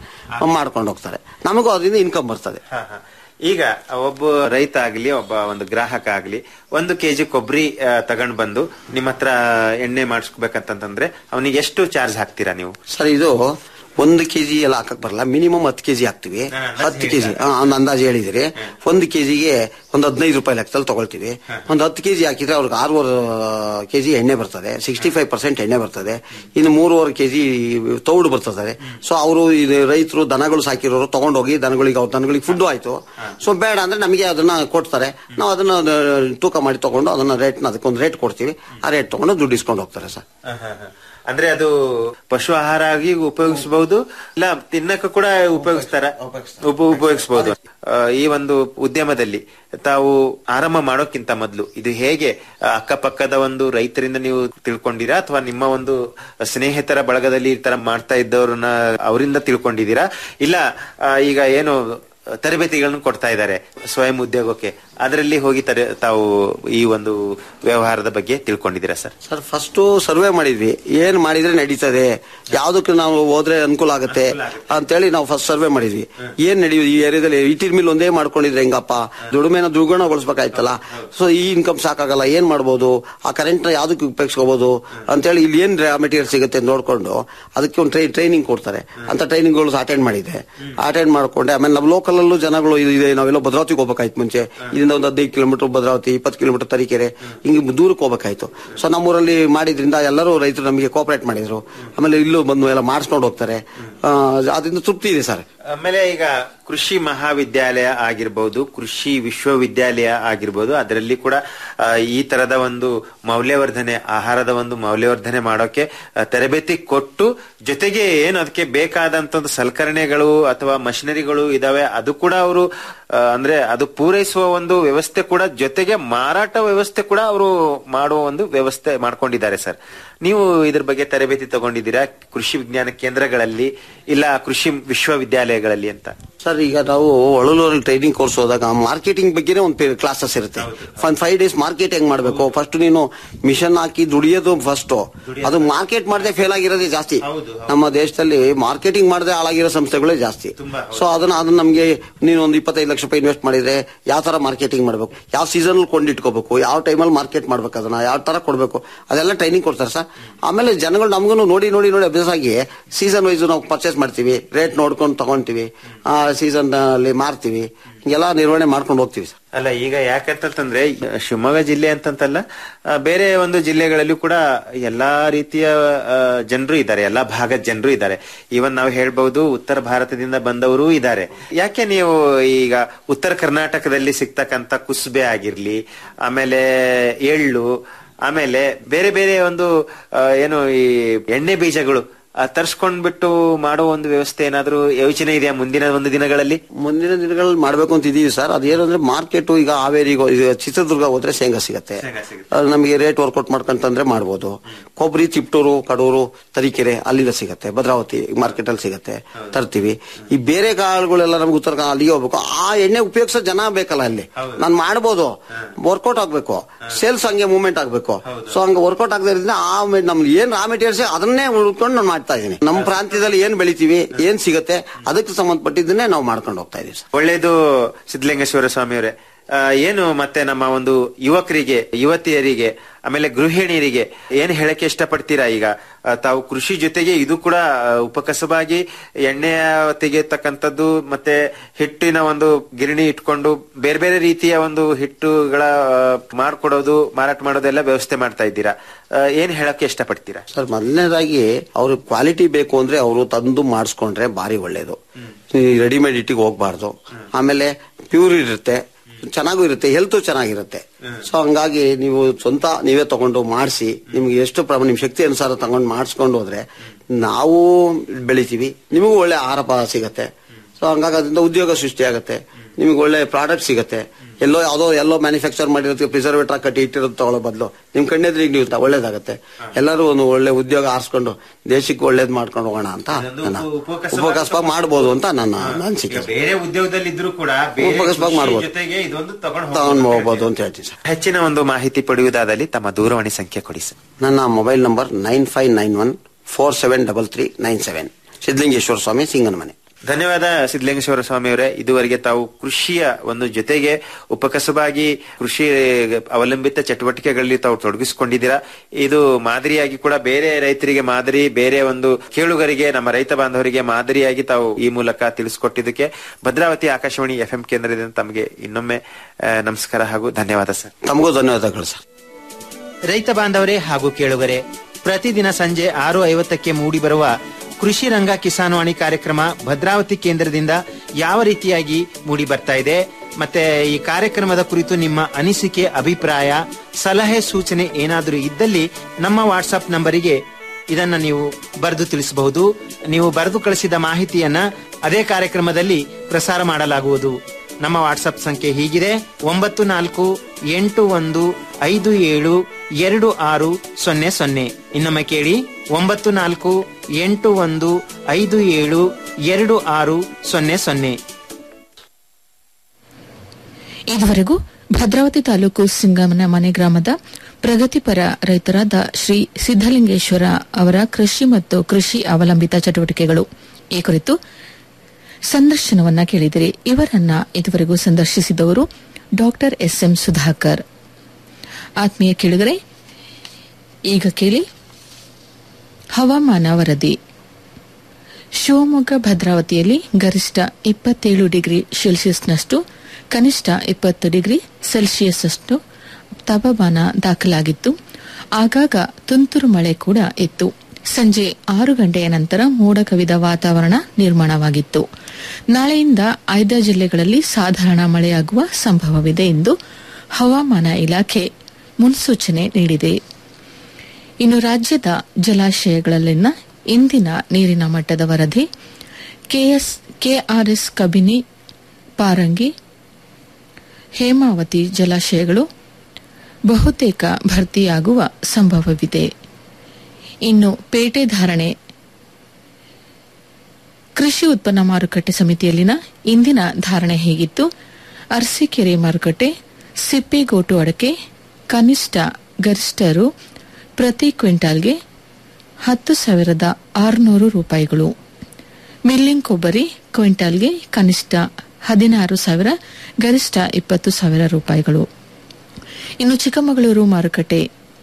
ಮಾಡ್ಕೊಂಡು ಹೋಗ್ತಾರೆ ನಮಗೂ ಅದರಿಂದ ಇನ್ಕಮ್ ಬರ್ತದೆ ಹ, ಹ. ಈಗ ಒಬ್ಬ ರೈತ ಆಗ್ಲಿ ಒಬ್ಬ ಒಂದು ಗ್ರಾಹಕ ಆಗ್ಲಿ ಒಂದು ಕೆಜಿ ಕೊಬ್ಬರಿ ತಗೊಂಡ್ ಬಂದು ನಿಮ್ಮ ಹತ್ರ ಎಣ್ಣೆ ಮಾಡಿಸ್ಬೇಕಂತಂದ್ರೆ ಅವನಿಗೆ ಎಷ್ಟು ಚಾರ್ಜ್ ಹಾಕ್ತೀರಾ ನೀವು ಸರ್ ಇದು ಒಂದು ಕೆಜಿ ಎಲ್ಲ ಹಾಕಕ್ ಬರಲ್ಲ ಮಿನಿಮಮ್ ಹತ್ತು ಕೆಜಿ ಹಾಕ್ತಿವಿ ಹತ್ತು ಕೆಜಿ ಒಂದು ಅಂದಾಜು ಹೇಳಿದಿರಿ ಒಂದು ಕೆಜಿಗೆ ಒಂದು ಹದಿನೈದು ರೂಪಾಯಿ ಲೆಕ್ಕದಲ್ಲಿ ತಗೊಳ್ತೀವಿ ಒಂದು ಹತ್ತು ಕೆಜಿ ಹಾಕಿದ್ರೆ ಅವ್ರಿಗೆ ಆರೂವರೆ ಕೆಜಿ ಎಣ್ಣೆ ಬರ್ತದೆ ಸಿಕ್ಸ್ಟಿ ಫೈವ್ ಪರ್ಸೆಂಟ್ ಎಣ್ಣೆ ಬರ್ತದೆ ಇನ್ನು ಮೂರುವರೆ ಕೆಜಿ ತೌಡು ಬರ್ತದೆ ಸೊ ಅವರು ಇದು ರೈತರು ದನಗಳು ಸಾಕಿರೋರು ತಗೊಂಡೋಗಿ ದನಗಳಿಗೆ ಅವ್ರ ದನಗಳಿಗೆ ಫುಡ್ ಆಯ್ತು ಸೊ ಬೇಡ ಅಂದ್ರೆ ನಮಗೆ ಅದನ್ನ ಕೊಡ್ತಾರೆ ನಾವು ಅದನ್ನ ಅಹ್, ತೂಕ ಮಾಡಿ ತಗೊಂಡು ಅದನ್ನ ರೇಟ್ ಅದಕ್ಕೊಂದು ರೇಟ್ ಕೊಡ್ತೀವಿ ಆ ರೇಟ್ ತಗೊಂಡು ದುಡ್ಡು ಇಸ್ಕೊಂಡು ಹೋಗ್ತಾರೆ ಸರ್ ಹ, ಹ, ಹ. ಅಂದ್ರೆ ಅದು ಪಶು ಆಹಾರ ಆಗಿ ಉಪಯೋಗಿಸಬಹುದು ಇಲ್ಲ ತಿನ್ನಕ್ಕೆ ಕೂಡ ಉಪಯೋಗಿಸ್ತಾರ ಉಪ ಉಪಯೋಗಿಸಬಹುದು ಈ ಒಂದು ಉದ್ಯಮದಲ್ಲಿ ತಾವು ಆರಂಭ ಮಾಡೋಕ್ಕಿಂತ ಮೊದಲು ಇದು ಹೇಗೆ ಆ, ಅಕ್ಕಪಕ್ಕದ ಒಂದು ರೈತರಿಂದ ನೀವು ತಿಳ್ಕೊಂಡಿರಾ ಅಥವಾ ನಿಮ್ಮ ಒಂದು ಸ್ನೇಹಿತರ ಬಳಗದಲ್ಲಿ ಈ ತರ ಮಾಡ್ತಾ ಇದ್ದವ್ರನ್ನ ಅವರಿಂದ ತಿಳ್ಕೊಂಡಿದ್ದೀರಾ ಇಲ್ಲ ಆ, ಈಗ ಏನು ತರಬೇತಿಗಳನ್ನು ಕೊಡ್ತಾ ಇದ್ದಾರೆ ಸ್ವಯಂ ಉದ್ಯೋಗಕ್ಕೆ ಅದರಲ್ಲಿ ಹೋಗಿ ತರ ತಾವು ಈ ಒಂದು ವ್ಯವಹಾರದ ಬಗ್ಗೆ ತಿಳ್ಕೊಂಡಿದ್ದೀರಾ ಸರ್ ಸರ್ ಫಸ್ಟ್ ಸರ್ವೆ ಮಾಡಿದ್ವಿ ಏನ್ ಮಾಡಿದ್ರೆ ನಡೀತದೆ ಯಾವ್ದಕ್ಕೆ ನಾವು ಹೋದ್ರೆ ಅನುಕೂಲ ಆಗುತ್ತೆ ಅಂತೇಳಿ ನಾವು ಫಸ್ಟ್ ಸರ್ವೆ ಮಾಡಿದ್ವಿ ಏನ್ ನಡೆಯುದು ಈ ಏರಿಯಾದಲ್ಲಿ ಇಟಿರ್ ಮಿಲ್ ಒಂದೇ ಮಾಡ್ಕೊಂಡಿದ್ರೆ ಹೆಂಗಪ್ಪ ದುಡಿಮೆನ ದ್ವಿಗುಣಗೊಳಿಸ್ಬೇಕಾಯ್ತಲ್ಲ ಸೊ ಈ ಇನ್ಕಮ್ ಸಾಕಾಗಲ್ಲ ಏನ್ ಮಾಡ್ಬೋದು ಆ ಕರೆಂಟ್ ನ ಯಾವ್ದಕ್ಕೆ ಉಪಯೋಗಿಸ್ಕೋಬಹುದು ಅಂತೇಳಿ ಇಲ್ಲಿ ಏನ್ ಮೆಟೀರಿಯಲ್ ಸಿಗುತ್ತೆ ಅಂತ ನೋಡ್ಕೊಂಡು ಅದಕ್ಕೆ ಒಂದು ಟ್ರೈ ಟ್ರೈನಿಂಗ್ ಕೊಡ್ತಾರೆ ಅಂತ ಟ್ರೈನಿಂಗ್ಗಳು ಅಟೆಂಡ್ ಮಾಡಿದ್ದೆ ಅಟೆಂಡ್ ಮಾಡ್ಕೊಂಡೆ ಆಮೇಲೆ ನಮ್ಮ ಲೋಕಲ್ ಅಲ್ಲೂ ಜನಗಳು ಇದು ಇದೆ ನಾವೆಲ್ಲ ಭದ್ರಾವತಿಗೆ ಹೋಗ್ಬೇಕಾಯ್ತು ಮುಂಚೆ ಇದರಿಂದ ಒಂದು ಹದಿನೈದು ಕಿಲೋಮೀಟರ್ ಭದ್ರಾವತಿ ಇಪ್ಪತ್ತು ಕಿಲೋಮೀಟರ್ ತರೀಕೆರೆ ಹಿಂಗೆ ದೂರಕ್ಕೆ ಹೋಗ್ಬೇಕಾಯ್ತು ಸೊ ನಮ್ಮೂರಲ್ಲಿ ಮಾಡಿದ್ರಿಂದ ಎಲ್ಲರೂ ರೈತರು ನಮಗೆ ಕೋಪರೇಟ್ ಮಾಡಿದ್ರು ಆಮೇಲೆ ಇಲ್ಲೂ ಬಂದು ಎಲ್ಲ ಮಾಡಿಸ್ಕೊಂಡು ಹೋಗ್ತಾರೆ ಆ, ಅದರಿಂದ ತೃಪ್ತಿ ಇದೆ ಸರ್ ಆಮೇಲೆ ಈಗ ಕೃಷಿ ಮಹಾವಿದ್ಯಾಲಯ ಆಗಿರ್ಬೋದು ಕೃಷಿ ವಿಶ್ವವಿದ್ಯಾಲಯ ಆಗಿರ್ಬೋದು ಅದರಲ್ಲಿ ಕೂಡ ಆ, ಈ ತರದ ಒಂದು ಮೌಲ್ಯವರ್ಧನೆ ಆಹಾರದ ಒಂದು ಮೌಲ್ಯವರ್ಧನೆ ಮಾಡೋಕೆ ಆ, ತರಬೇತಿ ಕೊಟ್ಟು ಜೊತೆಗೆ ಏನು ಅದಕ್ಕೆ ಬೇಕಾದಂತ ಒಂದು ಸಲಕರಣೆಗಳು ಅಥವಾ ಮಷಿನರಿಗಳು ಇದಾವೆ ಅದು ಕೂಡ ಅವರು ಅಂದ್ರೆ ಅದು ಪೂರೈಸುವ ಒಂದು ವ್ಯವಸ್ಥೆ ಕೂಡ ಜೊತೆಗೆ ಮಾರಾಟ ವ್ಯವಸ್ಥೆ ಕೂಡ ಅವರು ಮಾಡುವ ಒಂದು ವ್ಯವಸ್ಥೆ ಮಾಡ್ಕೊಂಡಿದ್ದಾರೆ ಸರ್ ನೀವು ಇದ್ರ ಬಗ್ಗೆ ತರಬೇತಿ ತಗೊಂಡಿದ್ದೀರಾ ಕೃಷಿ ವಿಜ್ಞಾನ ಕೇಂದ್ರಗಳಲ್ಲಿ ಇಲ್ಲ ಕೃಷಿ ವಿಶ್ವವಿದ್ಯಾಲಯಗಳಲ್ಲಿ ಅಂತ ಸರ್ ಈಗ ನಾವು ಒಳಲೂರಲ್ಲಿ ಟ್ರೈನಿಂಗ್ ಕೋರ್ಸ್ ಹೋದಾಗ ಮಾರ್ಕೆಟಿಂಗ್ ಬಗ್ಗೆನೇ ಒಂದು ಕ್ಲಾಸಸ್ ಇರುತ್ತೆ ಒಂದು ಫೈವ್ ಡೇಸ್ ಮಾರ್ಕೆಟ್ ಹೆಂಗ್ ಮಾಡಬೇಕು ಫಸ್ಟ್ ನೀನು ಮಿಷನ್ ಹಾಕಿ ದುಡಿಯೋದು ಫಸ್ಟ್ ಅದು ಮಾರ್ಕೆಟ್ ಮಾಡದೆ ಫೇಲ್ ಆಗಿರೋದೇ ಜಾಸ್ತಿ ನಮ್ಮ ದೇಶದಲ್ಲಿ ಮಾರ್ಕೆಟಿಂಗ್ ಮಾಡದೆ ಹಾಳಾಗಿರೋ ಸಂಸ್ಥೆಗಳೇ ಜಾಸ್ತಿ ಸೊ ಅದನ್ನ ಅದನ್ನ ನಮಗೆ ನೀನು ಒಂದು ಇಪ್ಪತ್ತೈದು ಲಕ್ಷ ರೂಪಾಯಿ ಇನ್ವೆಸ್ಟ್ ಮಾಡಿದ್ರೆ ಯಾವ ತರ ಮಾರ್ಕೆಟಿಂಗ್ ಮಾಡಬೇಕು ಯಾವ ಸೀಸನ್ ಕೊಂಡಿಟ್ಕೋಬೇಕು ಯಾವ ಟೈಮಲ್ಲಿ ಮಾರ್ಕೆಟ್ ಮಾಡ್ಬೇಕು ಅದನ್ನ ಯಾವ ತರ ಕೊಡಬೇಕು ಅದೆಲ್ಲ ಟ್ರೈನಿಂಗ್ ಕೊಡ್ತಾರೆ ಸರ್ ಆಮೇಲೆ ಜನಗಳು ನಮಗೂ ನೋಡಿ ನೋಡಿ ನೋಡಿ ಅಭ್ಯಾಸ ಆಗಿ ಸೀಸನ್ ವೈಸ್ ನಾವು ಪರ್ಚೇಸ್ ಮಾಡ್ತೀವಿ ರೇಟ್ ನೋಡ್ಕೊಂಡು ತಗೊಂತೀವಿ ಆ ಸೀಸನ್ ಅಲ್ಲಿ ಮಾರ್ತೀವಿ ಹಿಂಗೆಲ್ಲ ನಿರ್ವಹಣೆ ಮಾಡ್ಕೊಂಡು ಹೋಗ್ತೀವಿ ಸರ್ ಅಲ್ಲ ಈಗ ಯಾಕಂತಂದ್ರೆ ಶಿವಮೊಗ್ಗ ಜಿಲ್ಲೆ ಅಂತಂತಲ್ಲ ಆ, ಬೇರೆ ಒಂದು ಜಿಲ್ಲೆಗಳಲ್ಲೂ ಕೂಡ ಎಲ್ಲಾ ರೀತಿಯ ಜನರು ಇದ್ದಾರೆ ಎಲ್ಲಾ ಭಾಗದ ಜನರು ಇದ್ದಾರೆ ಇವನ್ ನಾವು ಹೇಳ್ಬಹುದು ಉತ್ತರ ಭಾರತದಿಂದ ಬಂದವರು ಇದ್ದಾರೆ ಯಾಕೆ ನೀವು ಈಗ ಉತ್ತರ ಕರ್ನಾಟಕದಲ್ಲಿ ಸಿಗ್ತಕ್ಕಂತ ಕುಸ್ಬೆ ಆಗಿರ್ಲಿ ಆಮೇಲೆ ಎಳ್ಳು ಆಮೇಲೆ ಬೇರೆ ಬೇರೆ ಒಂದು ಆ, ಏನು ಈ ಎಣ್ಣೆ ಬೀಜಗಳು ಆ, ತರ್ಸ್ಕೊಂಡ್ಬಿಟ್ಟು ಮಾಡೋ ಒಂದು ವ್ಯವಸ್ಥೆ ಏನಾದ್ರೂ ಯೋಚನೆ ಇದೆಯಾ ಮುಂದಿನ ಒಂದು ದಿನಗಳಲ್ಲಿ ಮುಂದಿನ ದಿನಗಳಲ್ಲಿ ಮಾಡ್ಬೇಕು ಅಂತ ಇದೀವಿ ಸರ್ ಅದೇನು ಅಂದ್ರೆ ಮಾರ್ಕೆಟ್ ಈಗ ಹಾವೇರಿಗೋ ಈಗ ಚಿತ್ರದುರ್ಗ ಹೋದ್ರೆ ಶೇಂಗಾ ಸಿಗತ್ತೆ ಅದು ನಮಗೆ ರೇಟ್ ವರ್ಕೌಟ್ ಮಾಡ್ಕೊಂತಂದ್ರೆ ಮಾಡ್ಬೋದು ಕೊಬ್ಬರಿ ತಿಪ್ಟೂರು ಕಡೂರು ತರೀಕೆರೆ ಅಲ್ಲಿಂದ ಸಿಗತ್ತೆ ಭದ್ರಾವತಿ ಮಾರ್ಕೆಟ್ ಅಲ್ಲಿ ಸಿಗತ್ತೆ ತರ್ತೀವಿ ಈ ಬೇರೆ ಕಾಳುಗಳೆಲ್ಲ ನಮ್ಗೆ ಉತ್ತರ ಕನ್ನಡ ಅಲ್ಲಿಗೆ ಹೋಗ್ಬೇಕು ಆ ಎಣ್ಣೆ ಉಪಯೋಗಿಸೋ ಜನ ಬೇಕಲ್ಲ ಅಲ್ಲಿ ನಾನು ಮಾಡ್ಬೋದು ವರ್ಕೌಟ್ ಆಗ್ಬೇಕು ಸೇಲ್ಸ್ ಹಂಗೆ ಮೂವ್ಮೆಂಟ್ ಆಗ್ಬೇಕು ಸೊ ಹಂಗೆ ವರ್ಕೌಟ್ ಆಗದ್ರಿಂದ ಆ ಮೆ- ನಮ್ಗೆ ಏನ್ ರಾ ಮೆಟೀರಿಯಲ್ಸ್ ಅದನ್ನೇ ಉಳ್ಕೊಂಡು ನಾನು ಮಾಡ್ತಾ ಇದ್ದೀನಿ ನಮ್ಮ ಪ್ರಾಂತ್ಯದಲ್ಲಿ ಏನ್ ಬೆಳಿತೀವಿ ಏನ್ ಸಿಗತ್ತೆ ಅದಕ್ಕೆ ಸಂಬಂಧಪಟ್ಟಿದ್ದನ್ನೇ ನಾವು ಮಾಡ್ಕೊಂಡು ಹೋಗ್ತಾ ಇದೀವಿ ಸರ್ ಒಳ್ಳೇದು ಸಿದ್ಧಲಿಂಗೇಶ್ವರ ಸ್ವಾಮಿಯವರೇ ಆ, ಏನು ಮತ್ತೆ ನಮ್ಮ ಒಂದು ಯುವಕರಿಗೆ ಯುವತಿಯರಿಗೆ ಆಮೇಲೆ ಗೃಹಿಣಿಯರಿಗೆ ಏನ್ ಹೇಳಕ್ಕೆ ಇಷ್ಟಪಡ್ತೀರಾ ಈಗ ಆ, ತಾವು ಕೃಷಿ ಜೊತೆಗೆ ಇದು ಕೂಡ ಆ, ಉಪಕಸಬಾಗಿ ಎಣ್ಣೆ ತೆಗೆಯತಕ್ಕಂಥದ್ದು ಮತ್ತೆ ಹಿಟ್ಟಿನ ಒಂದು ಗಿರಣಿ ಇಟ್ಕೊಂಡು ಬೇರೆ ಬೇರೆ ರೀತಿಯ ಒಂದು ಹಿಟ್ಟುಗಳ ಆ, ಮಾಡ್ಕೊಡೋದು ಮಾರಾಟ ಮಾಡೋದೆಲ್ಲ ವ್ಯವಸ್ಥೆ ಮಾಡ್ತಾ ಇದ್ದೀರಾ ಆ, ಏನ್ ಹೇಳಕ್ಕೆ ಇಷ್ಟಪಡ್ತೀರಾ ಸರ್ ಮೊದಲನೇದಾಗಿ ಅವ್ರಿಗೆ ಕ್ವಾಲಿಟಿ ಬೇಕು ಅಂದ್ರೆ ಅವರು ತಂದು ಮಾಡಿಸ್ಕೊಂಡ್ರೆ ಭಾರಿ ಒಳ್ಳೇದು ರೆಡಿಮೇಡ್ ಇಟ್ಟಿಗೆ ಹೋಗ್ಬಾರ್ದು ಆಮೇಲೆ ಪ್ಯೂರ್ ಇರುತ್ತೆ ಚೆನ್ನಾಗೂ ಇರುತ್ತೆ ಹೆಲ್ತ್ ಚೆನ್ನಾಗಿರುತ್ತೆ ಸೊ ಹಂಗಾಗಿ ನೀವು ಸ್ವಂತ ನೀವೇ ತಗೊಂಡು ಮಾಡಿಸಿ ನಿಮ್ಗೆ ಎಷ್ಟು ಪ್ರಮಾಣ ನಿಮ್ ಶಕ್ತಿ ಅನುಸಾರ ತಗೊಂಡು ಮಾಡಿಸ್ಕೊಂಡು ಹೋದ್ರೆ ನಾವು ಬೆಳಿತೀವಿ ನಿಮಗೂ ಒಳ್ಳೆ ಆಹಾರ ಪ- ಸಿಗತ್ತೆ ಸೊ ಹಂಗಾಗಿ ಅದರಿಂದ ಉದ್ಯೋಗ ಸೃಷ್ಟಿ ಆಗುತ್ತೆ ನಿಮ್ಗೆ ಒಳ್ಳೆ ಪ್ರಾಡಕ್ಟ್ ಸಿಗುತ್ತೆ ಎಲ್ಲೋ ಯಾವುದೋ ಎಲ್ಲೋ ಮ್ಯಾನುಫ್ಯಾಕ್ಚರ್ ಮಾಡಿರೋದಕ್ಕೆ ಪ್ರಿಸರ್ವೇಟರ್ ಕಟ್ಟಿ ಇಟ್ಟಿರೋದು ತಗೊಳ್ಳೋ ಬದಲು ನಿಮ್ ಕಣ್ಣೆದ್ರಿಗೆ ನೀವು ತ- ಒಳ್ಳೇದಾಗತ್ತೆ ಎಲ್ಲರೂ ಒಂದು ಒಳ್ಳೆ ಉದ್ಯೋಗ ಆರಿಸ್ಕೊಂಡು ದೇಶಕ್ಕೆ ಒಳ್ಳೇದ್ ಮಾಡ್ಕೊಂಡು ಹೋಗೋಣ ಅಂತ ನನ್ನ ಉಪಕಸಬ ಮಾಡ್ಬೋದು ಅಂತ ನನ್ನ ಅನಿಸಿಕೆ ಬೇರೆ ಉದ್ಯೋಗದಲ್ಲಿ ಇದ್ರೂ ಕೂಡ ಉಪಕಸಬಾಗಿ ಮಾಡ್ಬೋದು. ಜೊತೆಗೆ ಇದೊಂದು ತಗೊಂಡು ಹೋಗ್ಬೋದು ಅಂತ ಹೇಳ್ತೀನಿ ಸರ್ ಹೆಚ್ಚಿನ ಒಂದು ಮಾಹಿತಿ ಪಡೆಯುವುದಾದಲ್ಲಿ ತಮ್ಮ ದೂರವಾಣಿ ಸಂಖ್ಯೆ ಕೊಡಿ ಸರ್ ನನ್ನ mobile number nine five nine one four seven double three nine seven Siddalingeshwara Swamy Singanamane ಧನ್ಯವಾದ ಸಿದ್ಧಲಿಂಗೇಶ್ವರ ಸ್ವಾಮಿ ಅವರೇ ಇದುವರೆಗೆ ತಾವು ಕೃಷಿಯ ಒಂದು ಜೊತೆಗೆ ಉಪಕಸಬಾಗಿ ಕೃಷಿ ಅವಲಂಬಿತ ಚಟುವಟಿಕೆಗಳಲ್ಲಿ ತಾವು ತೊಡಗಿಸಿಕೊಂಡಿದ್ದೀರಾ ಇದು ಮಾದರಿಯಾಗಿ ಕೂಡ ಬೇರೆ ರೈತರಿಗೆ ಮಾದರಿ ಬೇರೆ ಒಂದು ಕೇಳುಗರಿಗೆ ನಮ್ಮ ರೈತ ಬಾಂಧವರಿಗೆ ಮಾದರಿಯಾಗಿ ತಾವು ಈ ಮೂಲಕ ತಿಳಿಸಿಕೊಟ್ಟಿದ್ದಕ್ಕೆ ಭದ್ರಾವತಿ ಆಕಾಶವಾಣಿ ಎಫ್ ಎಂ ಕೇಂದ್ರದಿಂದ ತಮಗೆ ಇನ್ನೊಮ್ಮೆ ಆ, ನಮಸ್ಕಾರ ಹಾಗೂ ಧನ್ಯವಾದ ಸರ್ ತಮಗೂ ಧನ್ಯವಾದಗಳು ಸರ್ ರೈತ ಬಾಂಧವರೇ ಹಾಗೂ ಕೇಳುಗರೆ ಪ್ರತಿದಿನ ಸಂಜೆ ಆರು ಐವತ್ತಕ್ಕೆ ಮೂಡಿಬರುವ ಕೃಷಿ ರಂಗ ಕಿಸಾನ್ವಾಣಿ ಕಾರ್ಯಕ್ರಮ ಭದ್ರಾವತಿ ಕೇಂದ್ರದಿಂದ ಯಾವ ರೀತಿಯಾಗಿ ಮೂಡಿ ಬರ್ತಾ ಇದೆ ಮತ್ತೆ ಈ ಕಾರ್ಯಕ್ರಮದ ಕುರಿತು ನಿಮ್ಮ ಅನಿಸಿಕೆ ಅಭಿಪ್ರಾಯ ಸಲಹೆ ಸೂಚನೆ ಏನಾದರೂ ಇದ್ದಲ್ಲಿ ನಮ್ಮ ವಾಟ್ಸ್ಆಪ್ ನಂಬರಿಗೆ ಇದನ್ನ ನೀವು ಬರೆದು ತಿಳಿಸಬಹುದು ನೀವು ಬರೆದು ಕಳಿಸಿದ ಮಾಹಿತಿಯನ್ನ ಅದೇ ಕಾರ್ಯಕ್ರಮದಲ್ಲಿ ಪ್ರಸಾರ ಮಾಡಲಾಗುವುದು ನಮ್ಮ ವಾಟ್ಸಪ್ ಸಂಖ್ಯೆ ಹೀಗಿದೆ ಒಂಬತ್ತು ನಾಲ್ಕು ಎಂಟು ಒಂದು ಐದು ಏಳು ಎರಡು ಆರು ಸೊನ್ನೆ ಸೊನ್ನೆ ಇನ್ನೊಮ್ಮೆ ಕೇಳಿ ಒಂಬತ್ತು ನಾಲ್ಕು ಎಂಟು ಒಂದು ಐದು ಏಳು ಎರಡು ಆರು ಸೊನ್ನೆ ಸೊನ್ನೆ ಇದುವರೆಗೂ ಭದ್ರಾವತಿ ತಾಲೂಕು ಸಿಂಗಮನ ಮನೆ ಗ್ರಾಮದ ಪ್ರಗತಿಪರ ರೈತರಾದ ಶ್ರೀ ಸಿದ್ದಲಿಂಗೇಶ್ವರ ಅವರ ಕೃಷಿ ಮತ್ತು ಕೃಷಿ ಅವಲಂಬಿತ ಚಟುವಟಿಕೆಗಳು ಈ ಕುರಿತು ಸಂದರ್ಶನವನ್ನ ಕೇಳಿದಿರಿ ಇವರನ್ನ ಇದುವರೆಗೂ ಸಂದರ್ಶಿಸಿದವರು ಡಾಕ್ಟರ್ ಎಸ್ಎಂ ಸುಧಾಕರ್ ಆತ್ಮೀಯ ಕೇಳಿದರೆ ಈಗ ಕೇಳಿ ಹವಾಮಾನ ವರದಿ ಶಿವಮೊಗ್ಗ ಭದ್ರಾವತಿಯಲ್ಲಿ ಗರಿಷ್ಠ ಇಪ್ಪತ್ತೇಳು ಡಿಗ್ರಿ ಸೆಲ್ಸಿಯಸ್ನಷ್ಟು ಕನಿಷ್ಠ ಇಪ್ಪತ್ತು ಡಿಗ್ರಿ ಸೆಲ್ಸಿಯಸ್ನಷ್ಟು ತಾಪಮಾನ ದಾಖಲಾಗಿತ್ತು ಆಗಾಗ ತುಂತುರು ಮಳೆ ಕೂಡ ಇತ್ತು ಸಂಜೆ ಆರು ಗಂಟೆಯ ನಂತರ ಮೋಡ ಕವಿದ ವಾತಾವರಣ ನಿರ್ಮಾಣವಾಗಿತ್ತು ನಾಳೆಯಿಂದ ಆಯ್ದ ಜಿಲ್ಲೆಗಳಲ್ಲಿ ಸಾಧಾರಣ ಮಳೆಯಾಗುವ ಸಂಭವವಿದೆ ಎಂದು ಹವಾಮಾನ ಇಲಾಖೆ ಮುನ್ಸೂಚನೆ ನೀಡಿದೆ ಇನ್ನು ರಾಜ್ಯದ ಜಲಾಶಯಗಳಲ್ಲಿನ ಇಂದಿನ ನೀರಿನ ಮಟ್ಟದ ವರದಿ ಕೆಎಸ್ ಕೆಆರ್ಎಸ್ ಕಬಿನಿ ಪಾರಂಗಿ ಹೇಮಾವತಿ ಜಲಾಶಯಗಳು ಬಹುತೇಕ ಭರ್ತಿಯಾಗುವ ಸಂಭವವಿದೆ ಇನ್ನು ಪೇಟೆ ಧಾರಣೆ ಕೃಷಿ ಉತ್ಪನ್ನ ಮಾರುಕಟ್ಟೆ ಸಮಿತಿಯಲ್ಲಿನ ಇಂದಿನ ಧಾರಣೆ ಹೇಗಿತ್ತು ಅರಸೀಕೆರೆ ಮಾರುಕಟ್ಟೆ ಸಿಪ್ಪಿಗೋಟು ಅಡಕೆ ಕನಿಷ್ಠ ಗರಿಷ್ಠ ರು ಪ್ರತಿ ಕ್ವಿಂಟಾಲ್ಗೆ ಹತ್ತು ಸಾವಿರದ ಆರುನೂರು ರೂಪಾಯಿಗಳು ಮಿಲ್ಲಿಂಗ್ ಕೊಬ್ಬರಿ ಕ್ವಿಂಟಾಲ್ಗೆ ಕನಿಷ್ಠ ಹದಿನಾರು ಸಾವಿರ ಗರಿಷ್ಠ ಇಪ್ಪತ್ತು ಸಾವಿರ ರೂಪಾಯಿಗಳು ಇನ್ನು ಚಿಕ್ಕಮಗಳೂರು ಮಾರುಕಟ್ಟೆ